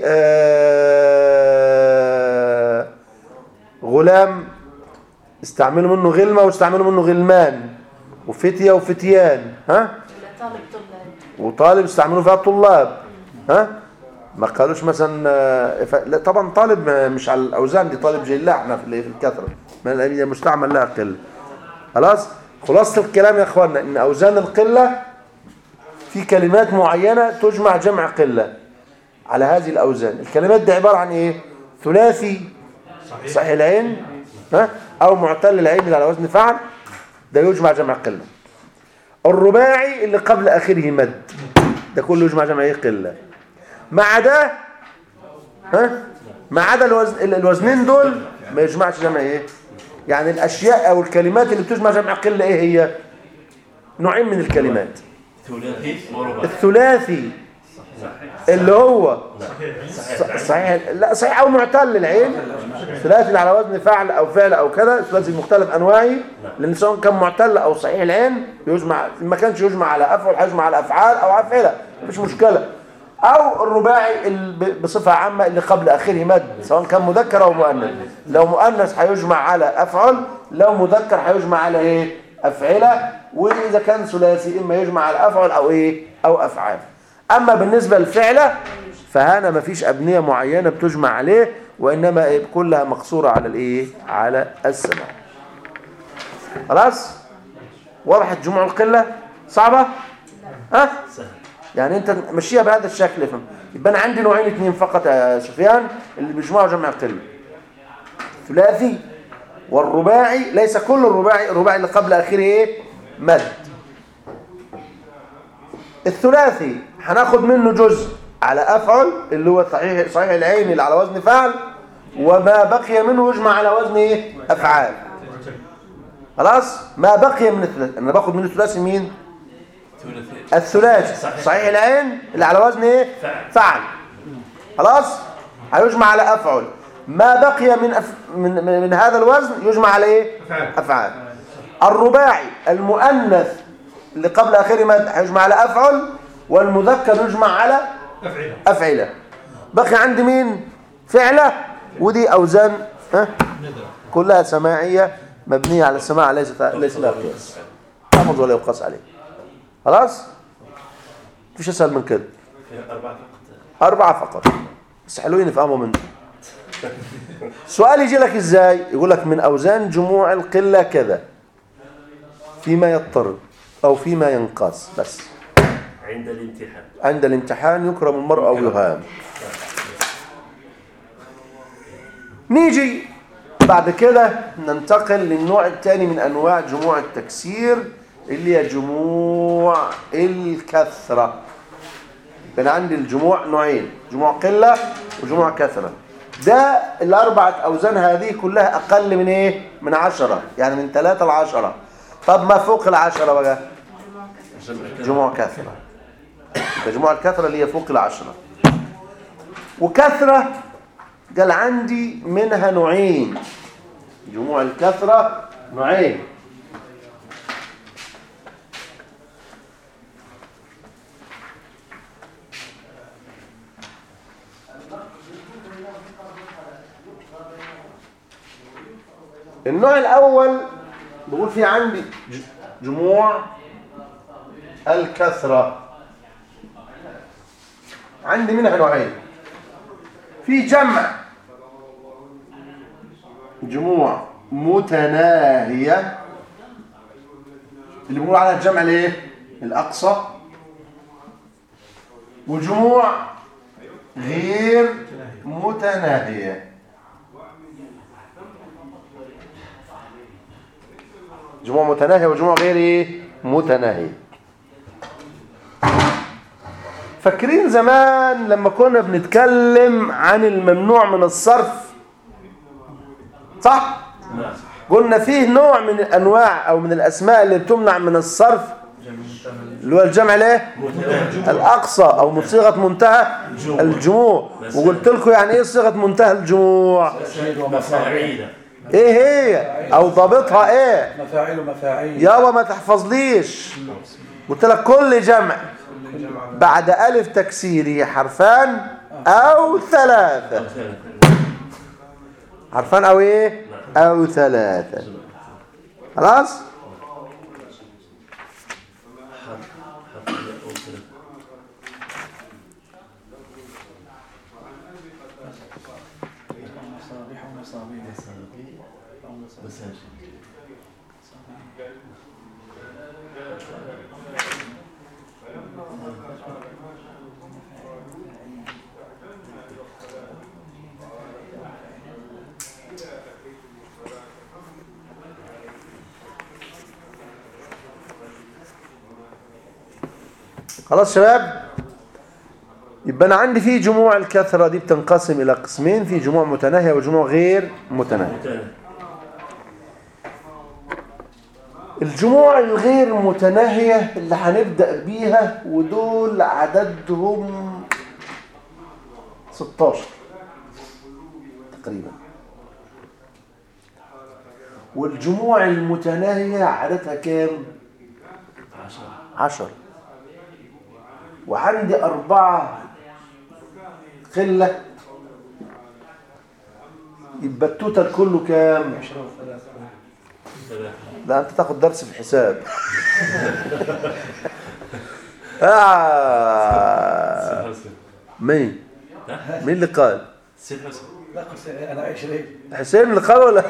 آه غلام استعملوا منه غلمه واستعملوا منه غلمان وفتيه وفتيان ها ولا طالب طلاب وطالب استعملوا فيها الطلاب ها ما قالوش مثلا آه، ف... لا طبعا طالب آه، مش على الاوزان دي طالب زي الله احنا في ال- في الكثره ما الأمية مستعمل لها قله خلاص خلاصه الكلام يا اخوانا ان اوزان القله في كلمات معينه تجمع جمع قله على هذه الاوزان الكلمات دي عباره عن ايه ثلاثي صحيح العين ها او معتل العين اللي على وزن فعل ده يجمع جمع قله الرباعي اللي قبل اخره مد ده كله يجمع جمع ايه قله ما عدا ها ما عدا الوزن ال- الوزنين دول ما يجمعش جمع ايه يعني الاشياء او الكلمات اللي بتجمع جمع قله ايه هي نوعين من الكلمات ثلاثي ورباعي الثلاثي اللي هو ص- صحيح لا صحيح او معتل العين الثلاثي اللي على وزن فعل او فعل او كذا الثلاثي المختلف انواعه لان سواء كان معتل او صحيح العين يجمع ما كانش يجمع على افعل هيجمع على افعال او افعله مفيش مشكله او الرباعي ال- ب- بصفه عامه اللي قبل اخره مد سواء كان مذكر او مؤنث لو مؤنث هيجمع على افعل لو مذكر هيجمع على ايه افعله واذا كان ثلاثي اما يجمع على افعل او ايه او افعال اما بالنسبه للفعله فهنا مفيش ابنيه معينه بتجمع عليه وانما إيه؟ كلها مقصوره على الايه على السماع خلاص وضحت جموع القله صعبه ها سهل يعني انت مشيها بهذا الشكل افهم يبقى انا عندي نوعين اثنين فقط يا سفيان اللي بيجمعوا جمع القله ثلاثي والرباعي ليس كل الرباعي الرباعي اللي قبل اخره ايه مد الثلاثي هناخد منه جزء على افعل اللي هو صحيح صحيح العين اللي على وزن فعل وما بقي منه يجمع على وزن ايه افعال خلاص ما بقي من الثلاثي انا باخد من الثلاثي مين ثلاثي الثلاثي صحيح. صحيح العين اللي على وزن ايه فعل. فعل خلاص هيجمع على افعل ما بقي من أف... من, من من هذا الوزن يجمع على ايه افعال الرباعي المؤنث اللي قبل اخره مد هيجمع على افعل والمذكر يجمع على أفعلة افعله بقي عندي مين فعله ودي اوزان ها كلها سماعيه مبنيه على السماع ليس ليس لها قياس حفظ ولا يقاس عليه خلاص مفيش اسهل من كده فيها أربعة فقط أربعة فقط بس حلوين يفهموا منه سؤال يجي لك إزاي يقول لك من أوزان جموع القلة كذا فيما يضطرب أو فيما ينقاس بس عند الامتحان عند الامتحان يكرم المرء أو يهان نيجي بعد كده ننتقل للنوع الثاني من أنواع جموع التكسير اللي هي جموع الكثرة كان عندي الجموع نوعين جموع قلة وجموع كثرة ده الأربعة أوزان هذه كلها أقل من إيه؟ من عشرة يعني من ثلاثة لعشرة طب ما فوق العشرة بقى جموع كثرة يبقى جموع الكثرة اللي هي فوق العشرة وكثرة قال عندي منها نوعين جموع الكثرة نوعين النوع الأول بقول في عندي ج- جموع الكثرة عندي منها نوعين في جمع جموع متناهية اللي بنقول على الجمع الايه الأقصى وجموع غير متناهية جموع متناهية وجموع غير ايه متناهية فاكرين زمان لما كنا بنتكلم عن الممنوع من الصرف صح نعم قلنا فيه نوع من الانواع او من الاسماء اللي بتمنع من الصرف اللي هو الجمع الايه الاقصى او من صيغه منتهى الجموع وقلت لكم يعني ايه صيغه منتهى الجموع مفاعيل ايه هي او ضابطها ايه مفاعيل ومفاعيل يابا ما تحفظليش قلت لك كل جمع بعد ألف تكسيري حرفان أو ثلاثة حرفان أو إيه أو ثلاثة خلاص مصابيح ومصابيح مساجد خلاص شباب يبقى أنا عندي في جموع الكثرة دي بتنقسم إلى قسمين في جموع متناهية وجموع غير متناهية متناهي الجموع الغير متناهية اللي هنبدأ بيها ودول عددهم 16 تقريبا والجموع المتناهية عددها كام؟ عشر وعندي أربعة خلة يبقى التوتال كله كام؟ ثلاثة لا انت تاخد درس في الحساب آه. حسن مين مين اللي قال سي حسن لا قلت انا 20 حسين اللي قال ولا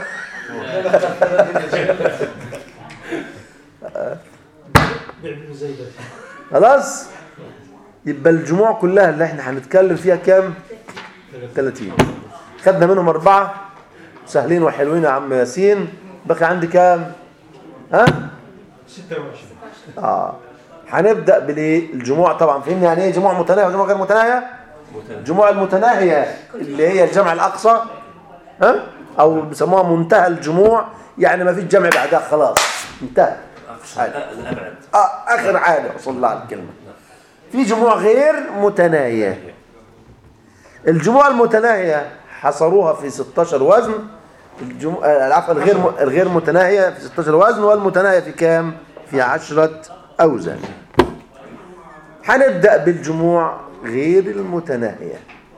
بيعملوا زي ده خلاص يبقى الجموع كلها اللي احنا هنتكلم فيها كام 30 خدنا منهم أربعة سهلين وحلوين يا عم ياسين بقي عندي كام ها 26 اه هنبدأ بالايه الجموع طبعا فهمني يعني ايه جموع متناهية وجموع غير متناهية متناهي الجموع المتناهية اللي هي الجمع الأقصى ها أو بيسموها منتهى الجموع يعني ما فيش جمع بعدها خلاص انتهى أقصى الأبعد آه آخر عادة وصل الله على الكلمة في جموع غير متناهية الجموع المتناهية حصروها في 16 وزن الجموع العفو الغير م... الغير متناهية في 16 وزن والمتناهية في كام؟ في 10 أوزان هنبدأ بالجموع غير المتناهية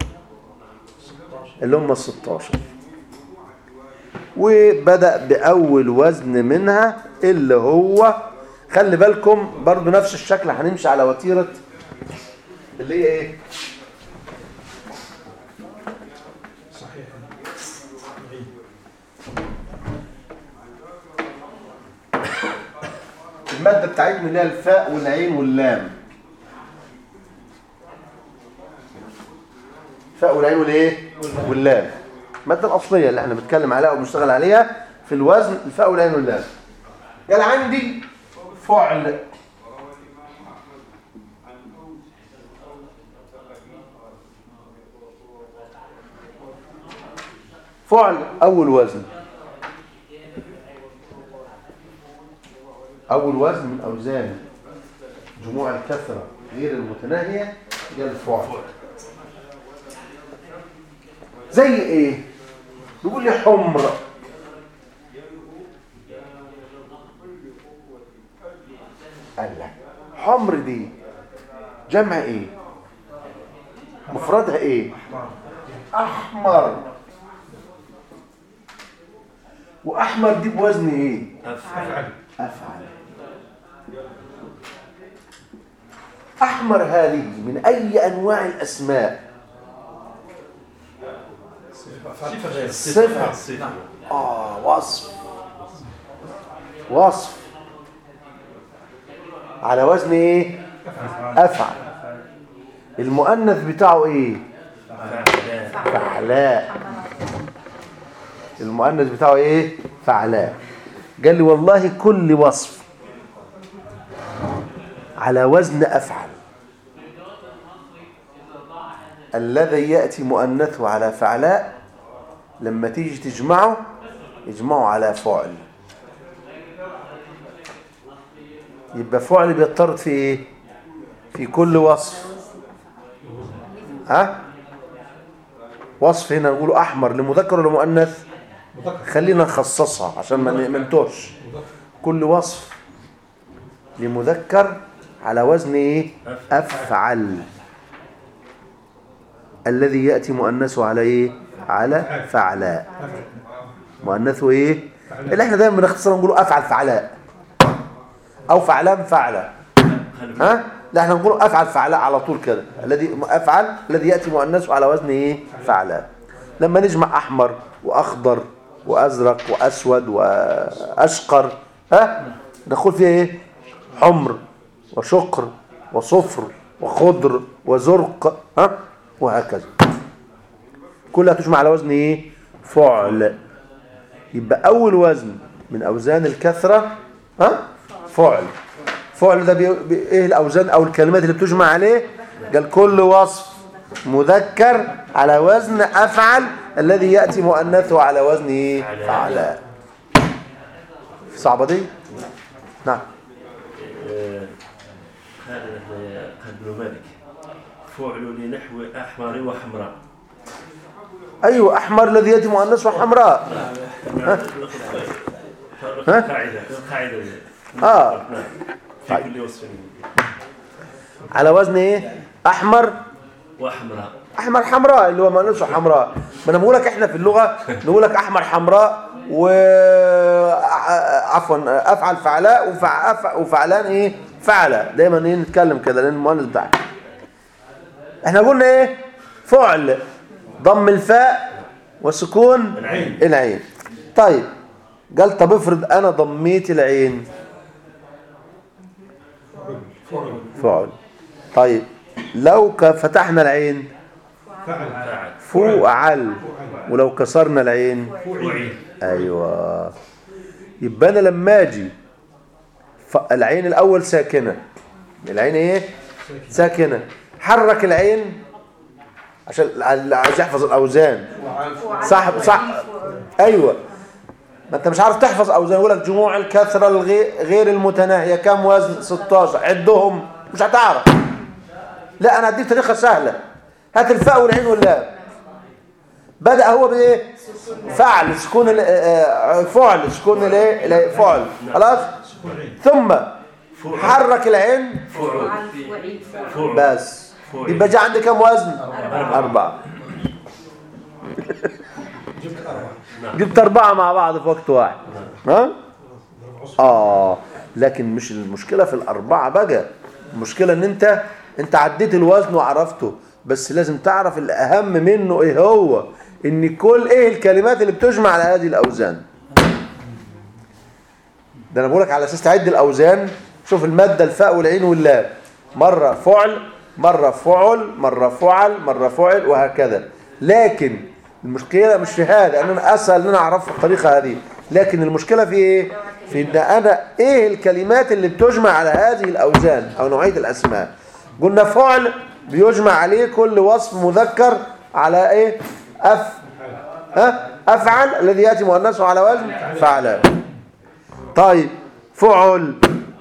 اللي هم ال 16 وبدأ بأول وزن منها اللي هو خلي بالكم برضو نفس الشكل هنمشي على وتيرة اللي هي ايه صحيح المادة بتاعتنا اللي هي الفاء والعين واللام الفاء والعين والايه واللام المادة الأصلية اللي احنا بنتكلم عليها وبنشتغل عليها في الوزن الفاء والعين واللام قال عندي فعل فعل أول وزن أول وزن من أوزان جموع الكثرة غير المتناهية هي الفعل زي إيه؟ بيقول لي حمر قال لك حمر دي جمع إيه؟ مفردها إيه؟ أحمر وأحمر دي بوزن إيه؟ أفعل أفعل أحمر هذه من أي أنواع الأسماء صفة صفة آه وصف وصف على وزن إيه أفعل المؤنث بتاعه إيه فعلا فعلاء المؤنث بتاعه إيه فعلاء قال لي والله كل وصف على وزن أفعل الذي يأتي مؤنثه على فعلاء لما تيجي تجمعه اجمعه على فعل يبقى فعل بيضطرد في ايه في كل وصف ها وصف هنا نقوله احمر لمذكر ولا مؤنث خلينا نخصصها عشان ما ما نتوهش كل وصف لمذكر على وزن ايه افعل الذي ياتي مؤنثه على ايه على فعلاء مؤنثه ايه اللي احنا دايما بنختصر نقوله افعل فعلاء او فعلان فعلاء ها لا احنا نقول افعل فعلاء على طول كده الذي افعل الذي ياتي مؤنثه على وزن ايه فعلاء لما نجمع احمر واخضر وازرق واسود واشقر ها نقول فيها ايه حمر وشقر وصفر وخضر وزرق ها وهكذا كلها تجمع على وزن ايه فعل يبقى اول وزن من اوزان الكثره ها فعل فعل ده بي... بي... ايه الاوزان او الكلمات اللي بتجمع عليه قال كل وصف مذكر على وزن افعل الذي ياتي مؤنثه على وزن ايه فعلاء صعبه دي نعم آه، قال قال ابن مالك فعل لنحو أحمر وحمراء ايوه احمر الذي ياتي مؤنث وحمراء ها؟ قاعدة قاعدة آه. نعم في كل وصف على وزن ايه احمر وحمراء احمر حمراء اللي هو مؤنث وحمراء ما انا بقول لك احنا في اللغه نقول لك احمر حمراء و ع- عفوا افعل فعلاء وفع... أف- وفعلان ايه فعلة دايما ايه نتكلم كده لان المؤنث بتاعنا احنا قلنا ايه فعل ضم الفاء وسكون العين. العين طيب قال طب افرض انا ضميت العين فعل طيب لو ك- فتحنا العين فاعل فوعل ولو كسرنا العين فعيل ايوه يبقى انا لما اجي ف- العين الاول ساكنه العين ايه ساكنه حرك العين عشان اللي عايز يحفظ الاوزان صح صح ايوه ما انت مش عارف تحفظ اوزان يقول لك جموع الكثره الغي- غير المتناهيه كم وزن 16 عدهم مش هتعرف لا انا هديك طريقه سهله هات الفاء والعين واللام بدا هو بايه فعل سكون ال- آه، فعل سكون الايه لا، فعل خلاص ثم حرك العين فعل وعيد فعل بس فعل. يبقى جاء عندي كم وزن أربعة. أربعة جبت أربعة نعم جبت أربعة مع بعض في وقت واحد ها آه لكن مش المشكلة في الأربعة بقى المشكلة إن أنت أنت عديت الوزن وعرفته بس لازم تعرف الأهم منه إيه هو إن كل إيه الكلمات اللي بتجمع على هذه الأوزان ده أنا بقولك على أساس تعد الأوزان شوف المادة الفاء والعين واللام مرة فعل مرة فعل مرة فعل مرة فعل وهكذا لكن المشكلة مش في هذا ان انا اسهل ان انا اعرف الطريقة هذه لكن المشكلة في ايه في ان انا ايه الكلمات اللي بتجمع على هذه الاوزان او نوعية الاسماء قلنا فعل بيجمع عليه كل وصف مذكر على ايه اف ها افعل الذي ياتي مؤنثه على وزن فعل طيب فعل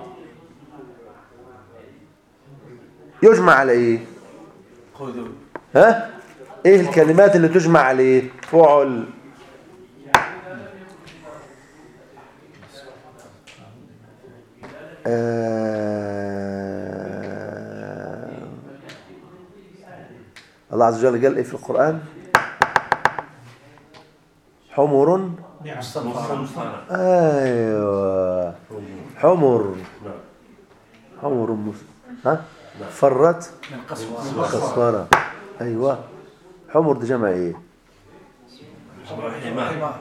يجمع على ايه خذوا ها ايه الكلمات اللي تجمع عليه فعل آه... الله عز وجل قال ايه في القرآن حمر مصنفرة ايوه حمر نعم حمر مس... ها فرت من قسوة كسوره ايوه حمر ده جمع ايه جمع حمار حمار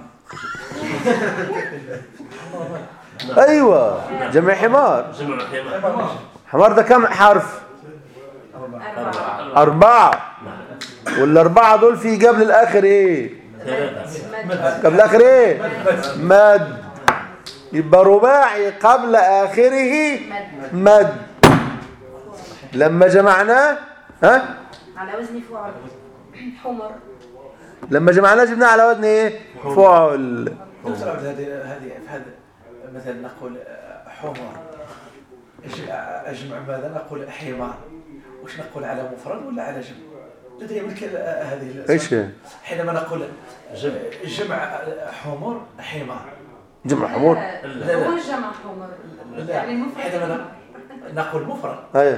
ايوه جمع حمار جمع حمار حمار ده كم حرف أربعة أربعة والأربعة دول في قبل الآخر إيه ثلاثة قبل الآخر إيه مد يبقى رباعي قبل آخره مد لما جمعناه ها على وزن فعل حمر لما جمعناه جبناه على وزن إيه فعل دكتور عبد هذه هذه في هذا مثلا نقول آه، حمر إيش اجمع ماذا نقول حمار وش نقول على مفرد ولا على جمع لدي يمكن آه، هذه ال- إيش هي؟ حينما نقول جمع. آه، جمع آه، حمر حمار جمع حمور لا، لا. هو جمع حمر لا يعني المفرد حينما حمر. ن- نقول مفرد أيوه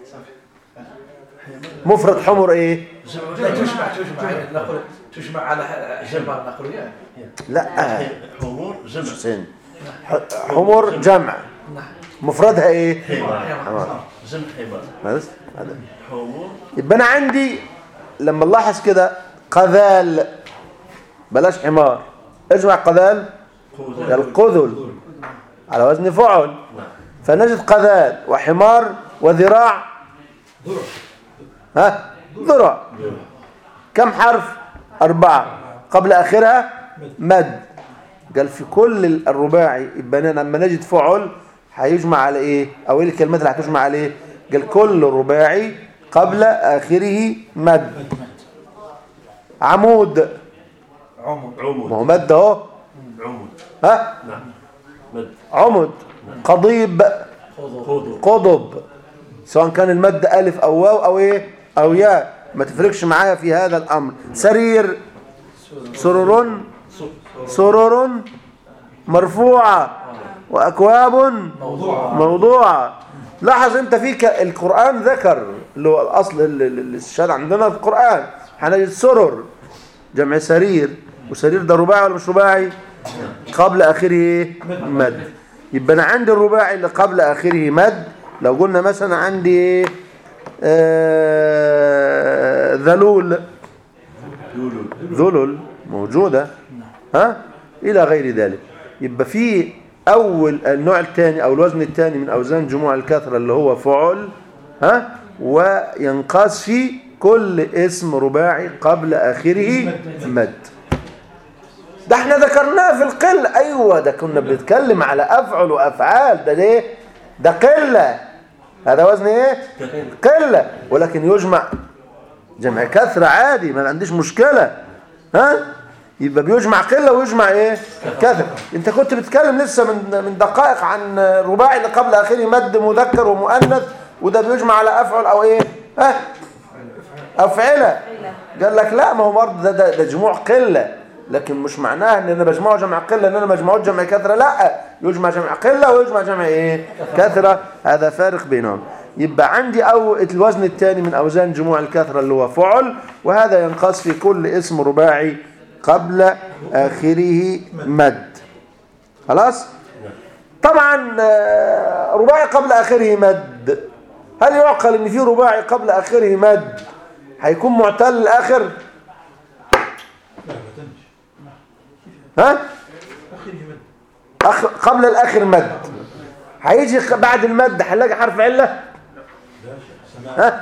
مفرد حمر إيه لا تجمع تجمع نقول تجمع على حمار نقول يا لا حمور جمع حسين ح- حمر جمع نعم مفردها إيه حمار حمار جمع حمار بس هذا حمور يبقى انا عندي لما نلاحظ كده قذال بلاش حمار اجمع قذال قوذل القذل على وزن فعل نعم فنجد قذال وحمار وذراع ها ذراع كم حرف أربعة قبل آخرها مد قال في كل الرباعي يبقى أنا لما نجد فعل هيجمع على ايه او ايه الكلمات اللي هتجمع عليه قال كل رباعي قبل آخره مد عمود عمر ما عمود هو مد اهو عمود ها نعم مد عمد قضيب خذوا قضب سواء كان المد ألف أو واو أو إيه أو ياء ما تفرقش معايا في هذا الأمر سرير سرر سرر مرفوعة وأكواب موضوع موضوعة لاحظ انت في ك- القرآن ذكر اللي هو الأصل ال- ال- الشهادة عندنا في القرآن هنجد سرر جمع سرير وسرير ده رباعي ولا مش رباعي قبل آخره ايه؟ مد يبقى أنا عندي الرباعي اللي قبل آخره مد لو قلنا مثلا عندي ايه؟ آه، ذلول ذلل موجودة ها إلى غير ذلك يبقى في أول النوع الثاني أو الوزن الثاني من أوزان جموع الكثرة اللي هو فعل ها وينقاس فيه كل اسم رباعي قبل آخره مد ده احنا ذكرناه في القلة أيوة ده كنا بنتكلم على أفعل وأفعال ده ليه ده قلة هذا وزن ايه قلة ولكن يجمع جمع كثرة عادي ما عنديش مشكلة ها يبقى بيجمع قلة ويجمع ايه كثرة انت كنت بتتكلم لسه من من دقائق عن الرباعي اللي قبل اخره مد مذكر ومؤنث وده بيجمع على افعل او ايه ها افعلة قال لك لا ما هو برضه ده, ده, ده جموع قلة لكن مش معناها ان انا بجمعه جمع قلة ان انا مجموعه جمع كثرة لا يجمع جمع قلة ويجمع جمع ايه كثرة هذا فارق بينهم يبقى عندي او الوزن الثاني من اوزان جموع الكثرة اللي هو فعل وهذا ينقص في كل اسم رباعي قبل اخره مد خلاص طبعا آه، رباعي قبل اخره مد هل يعقل ان في رباعي قبل اخره مد هيكون معتل الاخر ها أخ... قبل الاخر مد هيجي خ- بعد المد هنلاقي حرف عله ها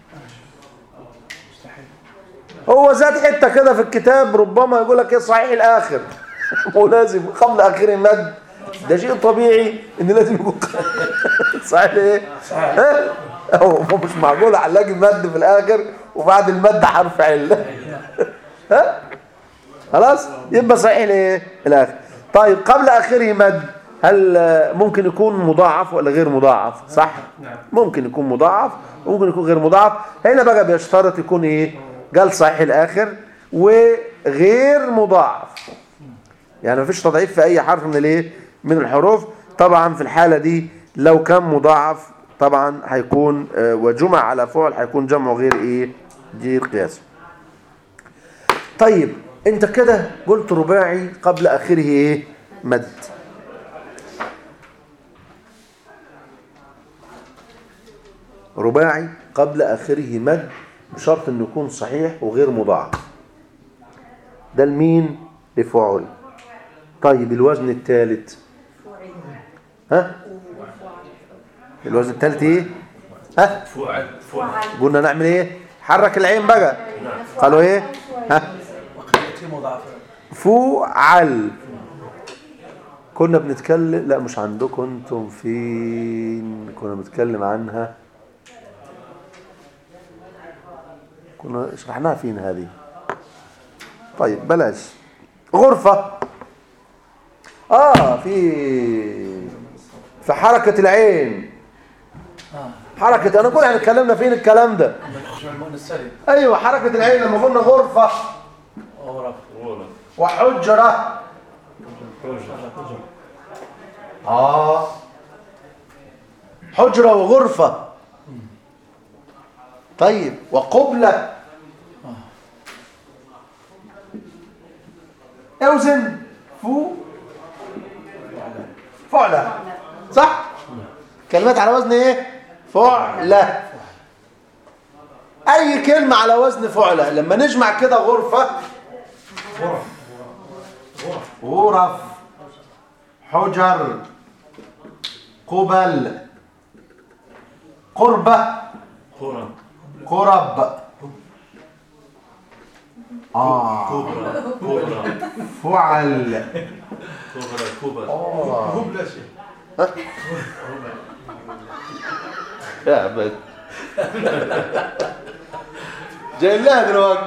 هو زاد حته كده في الكتاب ربما يقول لك ايه صحيح الاخر مو لازم قبل اخر مد ده شيء طبيعي ان لازم يكون صحيح ايه ها هو هو مش معقول هنلاقي مد في الاخر وبعد المد حرف عله ها خلاص يبقى صحيح الايه الاخر طيب قبل اخره مد هل آه، ممكن يكون مضاعف ولا غير مضاعف صح ممكن يكون مضاعف وممكن يكون غير مضاعف هنا بقى بيشترط يكون ايه قال صحيح الاخر وغير مضاعف يعني مفيش تضعيف في اي حرف من الايه من الحروف طبعا في الحالة دي لو كان مضاعف طبعا هيكون آه، وجمع على فعل هيكون جمعه غير ايه غير قياسي طيب انت كده قلت رباعي قبل اخره ايه مد رباعي قبل اخره مد بشرط انه يكون صحيح وغير مضاعف ده المين لفعل طيب الوزن الثالث ها الوزن الثالث ايه ها فعل فعل قلنا نعمل ايه حرك العين بقى قالوا ايه ها وقد يأتي مضاعفا فعل كنا بنتكلم لا مش عندكم انتم فين كنا بنتكلم عنها كنا شرحناها فين هذه طيب بلاش غرفة اه في في حركة العين حركة انا كنا اتكلمنا فين الكلام ده جمع المؤنث السالم ايوه حركة العين لما قلنا غرفة غرف غرف وحجرة حجر آه حجرة وغرفة طيب وقبلة اوزن فو فعلة صح كلمات على وزن ايه فعلة اي كلمة على وزن فعلة لما نجمع كده غرفة غرف حجر قبل قربة قرى قرب آه كبرى كبرى فعل كبرى كبرى هو بلا شيء يا عبد جاي لها دلوقتي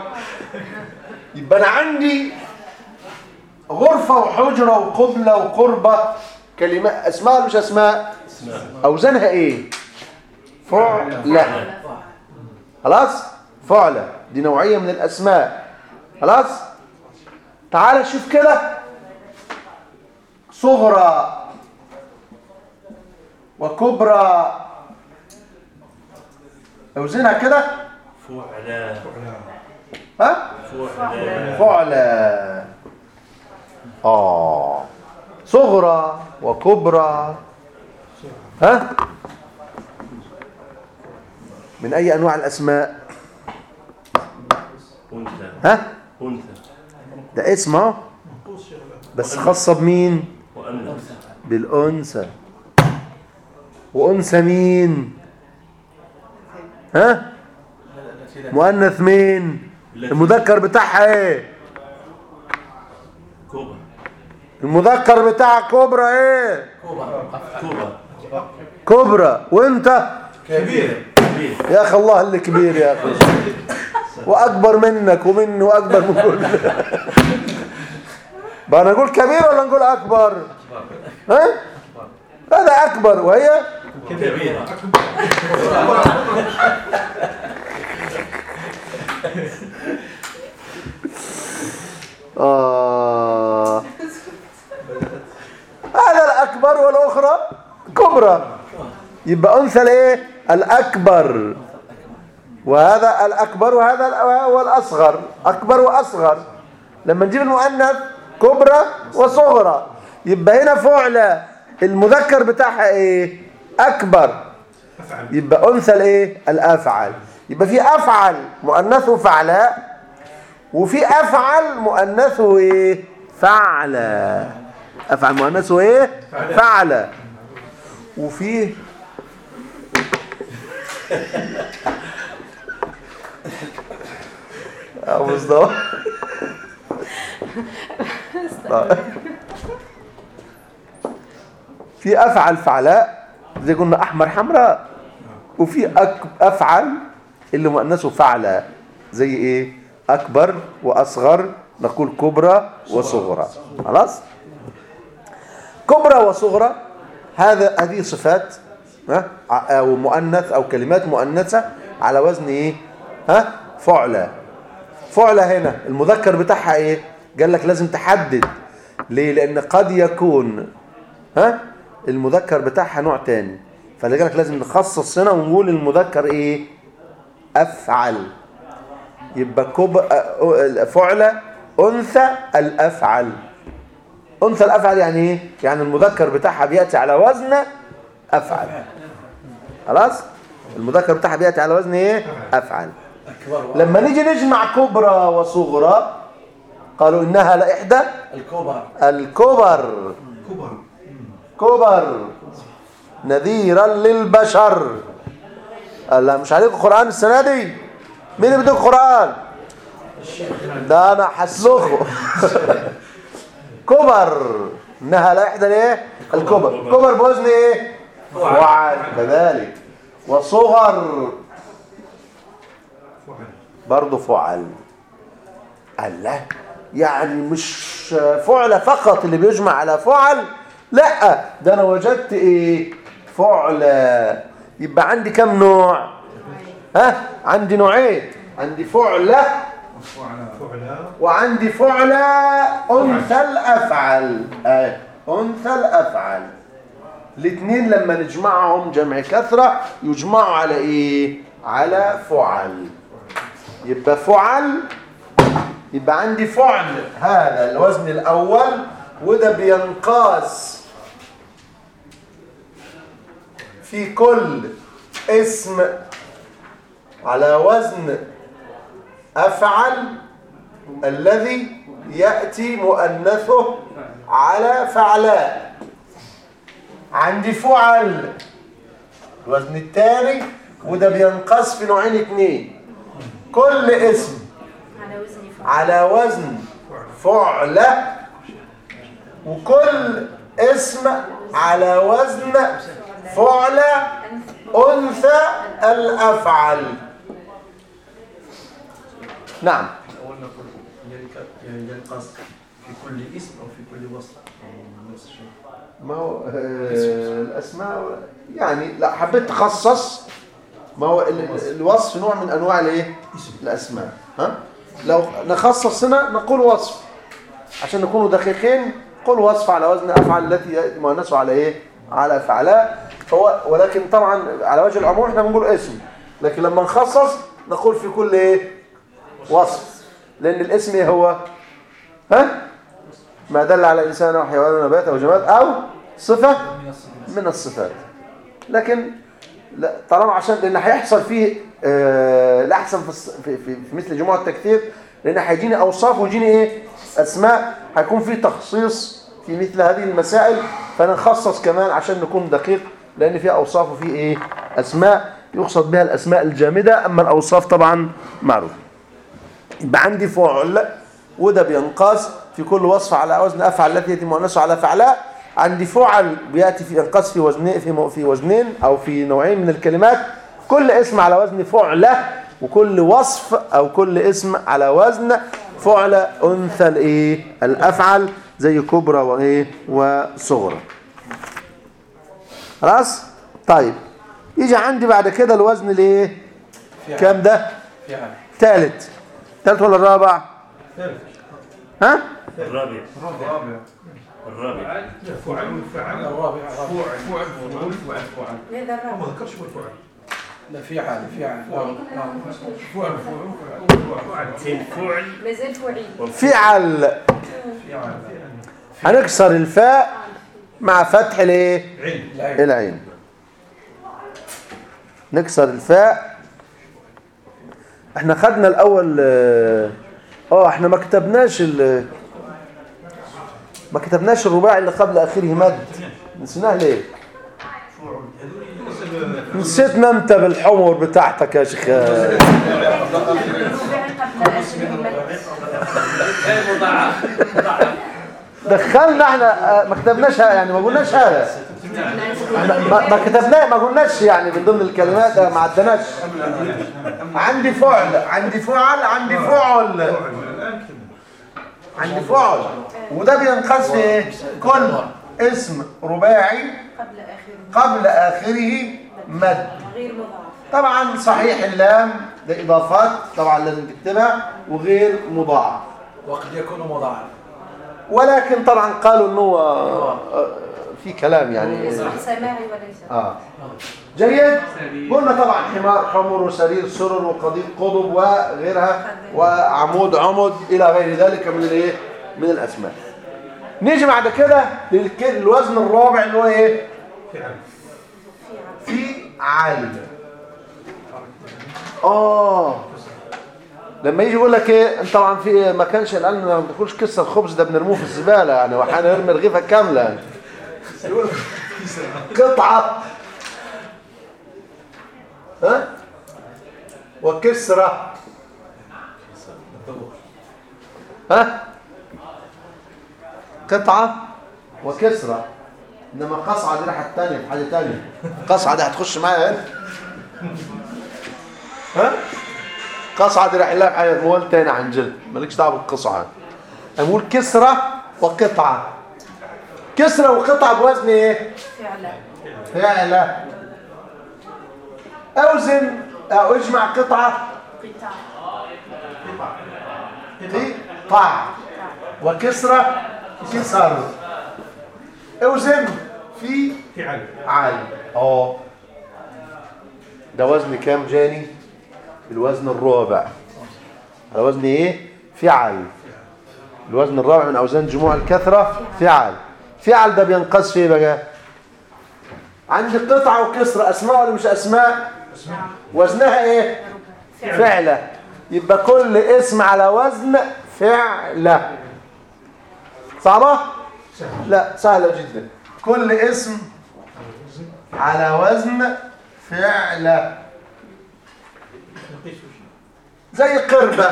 يبقى انا عندي غرفة وحجرة وقبلة وقربة كلمات اسماء ولا مش اسماء اسماء اوزانها ايه فعلة خلاص فعلة دي نوعية من الاسماء خلاص تعال شوف كده صغرى وكبرى اوزنها كده فعلا ها فعلا فعلى اه صغرى وكبرى ها من اي انواع الاسماء أنثى ها أنثى ده اسم اهو بس خاصه بمين وأنثى بالانثى وانثى مين ها مؤنث مين المذكر بتاعها ايه كوبا المذكر بتاع كبرى ايه كوبا كبرى وانت كبير كبير يا اخي الله اللي كبير يا اخي واكبر منك ومني واكبر من كل بقى نقول كبير ولا نقول اكبر ها هذا اكبر وهي كبيرة آه هذا الأكبر والأخرى كبرى يبقى أنثى الإيه؟ الأكبر وهذا الأكبر وهذا ال- هو الأصغر أكبر وأصغر لما نجيب المؤنث كبرى وصغرى يبقى هنا فعلة المذكر بتاعها إيه؟ أكبر يبقى أنثى الإيه؟ الأفعل يبقى في أفعل مؤنثه فعلاء وفي افعل مؤنثه ايه فعلى افعل مؤنثه ايه فعلى وفيه يا مصطفى طيب. في افعل فعلاء زي قلنا احمر حمراء وفي أك- افعل اللي مؤنثه فعلى زي ايه اكبر واصغر نقول كبرى وصغرى خلاص كبرى وصغرى هذا هذه صفات ها او مؤنث او كلمات مؤنثه على وزن ايه ها فعلى فعلى هنا المذكر بتاعها ايه قال لك لازم تحدد ليه لان قد يكون ها المذكر بتاعها نوع تاني فقال لك لازم نخصص هنا ونقول المذكر ايه افعل يبقى كب أ- فعلة أنثى الأفعل أنثى الأفعل يعني إيه؟ يعني المذكر بتاعها بيأتي على وزن أفعل خلاص؟ المذكر بتاعها بيأتي على وزن إيه؟ أفعل أكبر لما نيجي نجمع كبرى وصغرى قالوا إنها لإحدى الكبر الكبر كبر كبر نذيرا للبشر قال لا مش عليكم قرآن السنة دي مين اللي بيديك قرآن ده انا حسلكم كبر انها لا احدى الايه الكبر كبر بوزن ايه وعد كذلك وصغر برضه فعل قال لا يعني مش فعل فقط اللي بيجمع على فعل لا ده انا وجدت ايه فعل يبقى عندي كم نوع ها عندي نوعين عندي فعلة فعلاء وعندي فعلة أنثى الأفعل آه. أنثى الأفعل الاثنين لما نجمعهم جمع كثرة يجمعوا على إيه؟ على فعل يبقى فعل يبقى عندي فعل هذا الوزن الأول وده بينقاس في كل اسم على وزن أفعل الذي يأتي مؤنثه على فعلاء عندي فعل الوزن الثاني وده بينقص في نوعين اتنين كل اسم على وزن فعل على وزن فعلة وكل اسم على وزن فعلة أنثى الأفعل نعم أول نقول ينك- ينقص في كل اسم أو في كل وصف يعني نفس الشيء ما هو آه، الاسماء يعني لا حبيت تخصص ما هو ال- ال- الوصف نوع من انواع الايه الاسماء ها لو نخصص هنا نقول وصف عشان نكونوا دقيقين قل وصف على وزن افعل التي يأتي مؤنثه على ايه على فعلاء هو ولكن طبعا على وجه العموم احنا بنقول اسم لكن لما نخصص نقول في كل ايه وصف لان الاسم ايه هو ها ما دل على انسان او حيوان او نبات او جماد او صفه من الصفات لكن لا طالما عشان لان هيحصل فيه آه الاحسن في, الص- في, في, في مثل جموع التكثير لان هيجيني اوصاف ويجيني ايه اسماء هيكون في تخصيص في مثل هذه المسائل فنخصص كمان عشان نكون دقيق لان في اوصاف وفي ايه اسماء يقصد بها الاسماء الجامده اما الاوصاف طبعا معروف يبقى عندي فعل وده بينقاس في كل وصف على وزن افعل التي يتم مؤنثه على فعلاء عندي فعل بياتي في ينقاس في وزنين في مو- في وزنين او في نوعين من الكلمات كل اسم على وزن فعله وكل وصف او كل اسم على وزن فعل انثى الايه الافعل زي كبرى وايه وصغرى خلاص طيب يجي عندي بعد كده الوزن الايه كام ده فعل ثالث ثالث ولا الرابع ها الرابع الرابع الرابع فعل فعل الرابع فعل فعل فعل فعل فعل ليه ده ما الرابع؟ ذكرش بالفعل لا فعل فعل فعل فعل فعل فعل زين فعل ما زال فعيل فعل فعل هنكسر الفاء مع فتح الايه علم العين العين نكسر الفاء احنا خدنا الاول اه اه، احنا ما كتبناش ال ما كتبناش الرباعي اللي قبل اخره مد نسيناه ليه نسيتنا انت بالحمر بتاعتك يا شيخ الرباعي قبل أشهر دخلنا احنا اه، ما كتبناش ه- يعني ما قلناش هذا احنا ما ما كتبناه ما قلناش يعني من ضمن الكلمات اه، ما عدناش عندي فعل عندي فعل عندي فعل عندي فعل وده بينقص في ايه كل اسم رباعي قبل آخر قبل اخره مد غير مضاعف طبعا صحيح اللام ده اضافات طبعا لازم تكتبها وغير مضاعف وقد يكون مضاعف ولكن طبعا قالوا انه آه، آه، في كلام يعني يصبح سماعي وليس اه جيد قلنا طبعا حمار حمر وسرير سرر وقضيب قضب وغيرها وعمود عمد الى غير ذلك من الايه من الاسماء نيجي بعد كده للك- للوزن الرابع اللي هو ايه في عال اه لما يجي يقول لك ايه انت طبعا في ما كانش الان ما بتاكلش كسر خبز ده بنرموه في الزباله يعني واحيانا يرمي رغيفه كامله يعني. يقول قطعه ها وكسرة ها قطعة وكسرة انما قصعة دي راحت تانية في حاجة تانية قصعة دي هتخش معايا هنا ها قصعة دي راح لها في حاجة موال تاني عن جلد مالكش دعوة بالقصعة نقول كسرة وقطعة كسرة وقطعة بوزن ايه فعلا فعلا اوزن او اجمع قطعة قطع قطع وكسرة كسر اوزن في فعل عال اه ده وزن كام جاني الوزن الرابع على وزن ايه فعل الوزن الرابع من اوزان جموع الكثرة فعل فعل ده بينقص في ايه بقى عندي قطعة وكسرة اسماء ولا مش اسماء وزنها ايه فعلة يبقى كل اسم على وزن فعلة صعبة لا سهلة جدا كل اسم على وزن فعلة زي قربة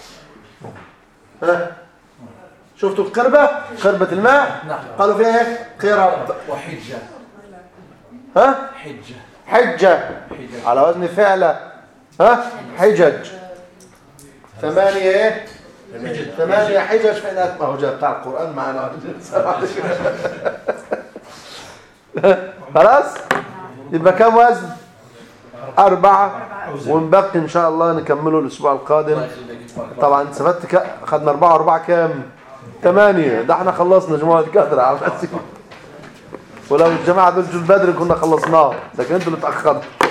ها شفتوا القربة قربة الماء نعم. قالوا فيها ايه قرب وحجة ها حجة حجة حجة على وزن فعلة ها حجج ثمانية ايه ثمانية حجج فإن ما هو جاء بتاع القرآن معنا خلاص يبقى كم وزن أربعة ونبقي إن شاء الله نكمله الأسبوع القادم طبعا ثبت ك... خدنا أربعة وأربعة كام ثمانية ده احنا خلصنا جماعة الكثرة على نفسي ولو الجماعة دول جو البدر كنا خلصناه لكن انتوا اللي اتأخرتوا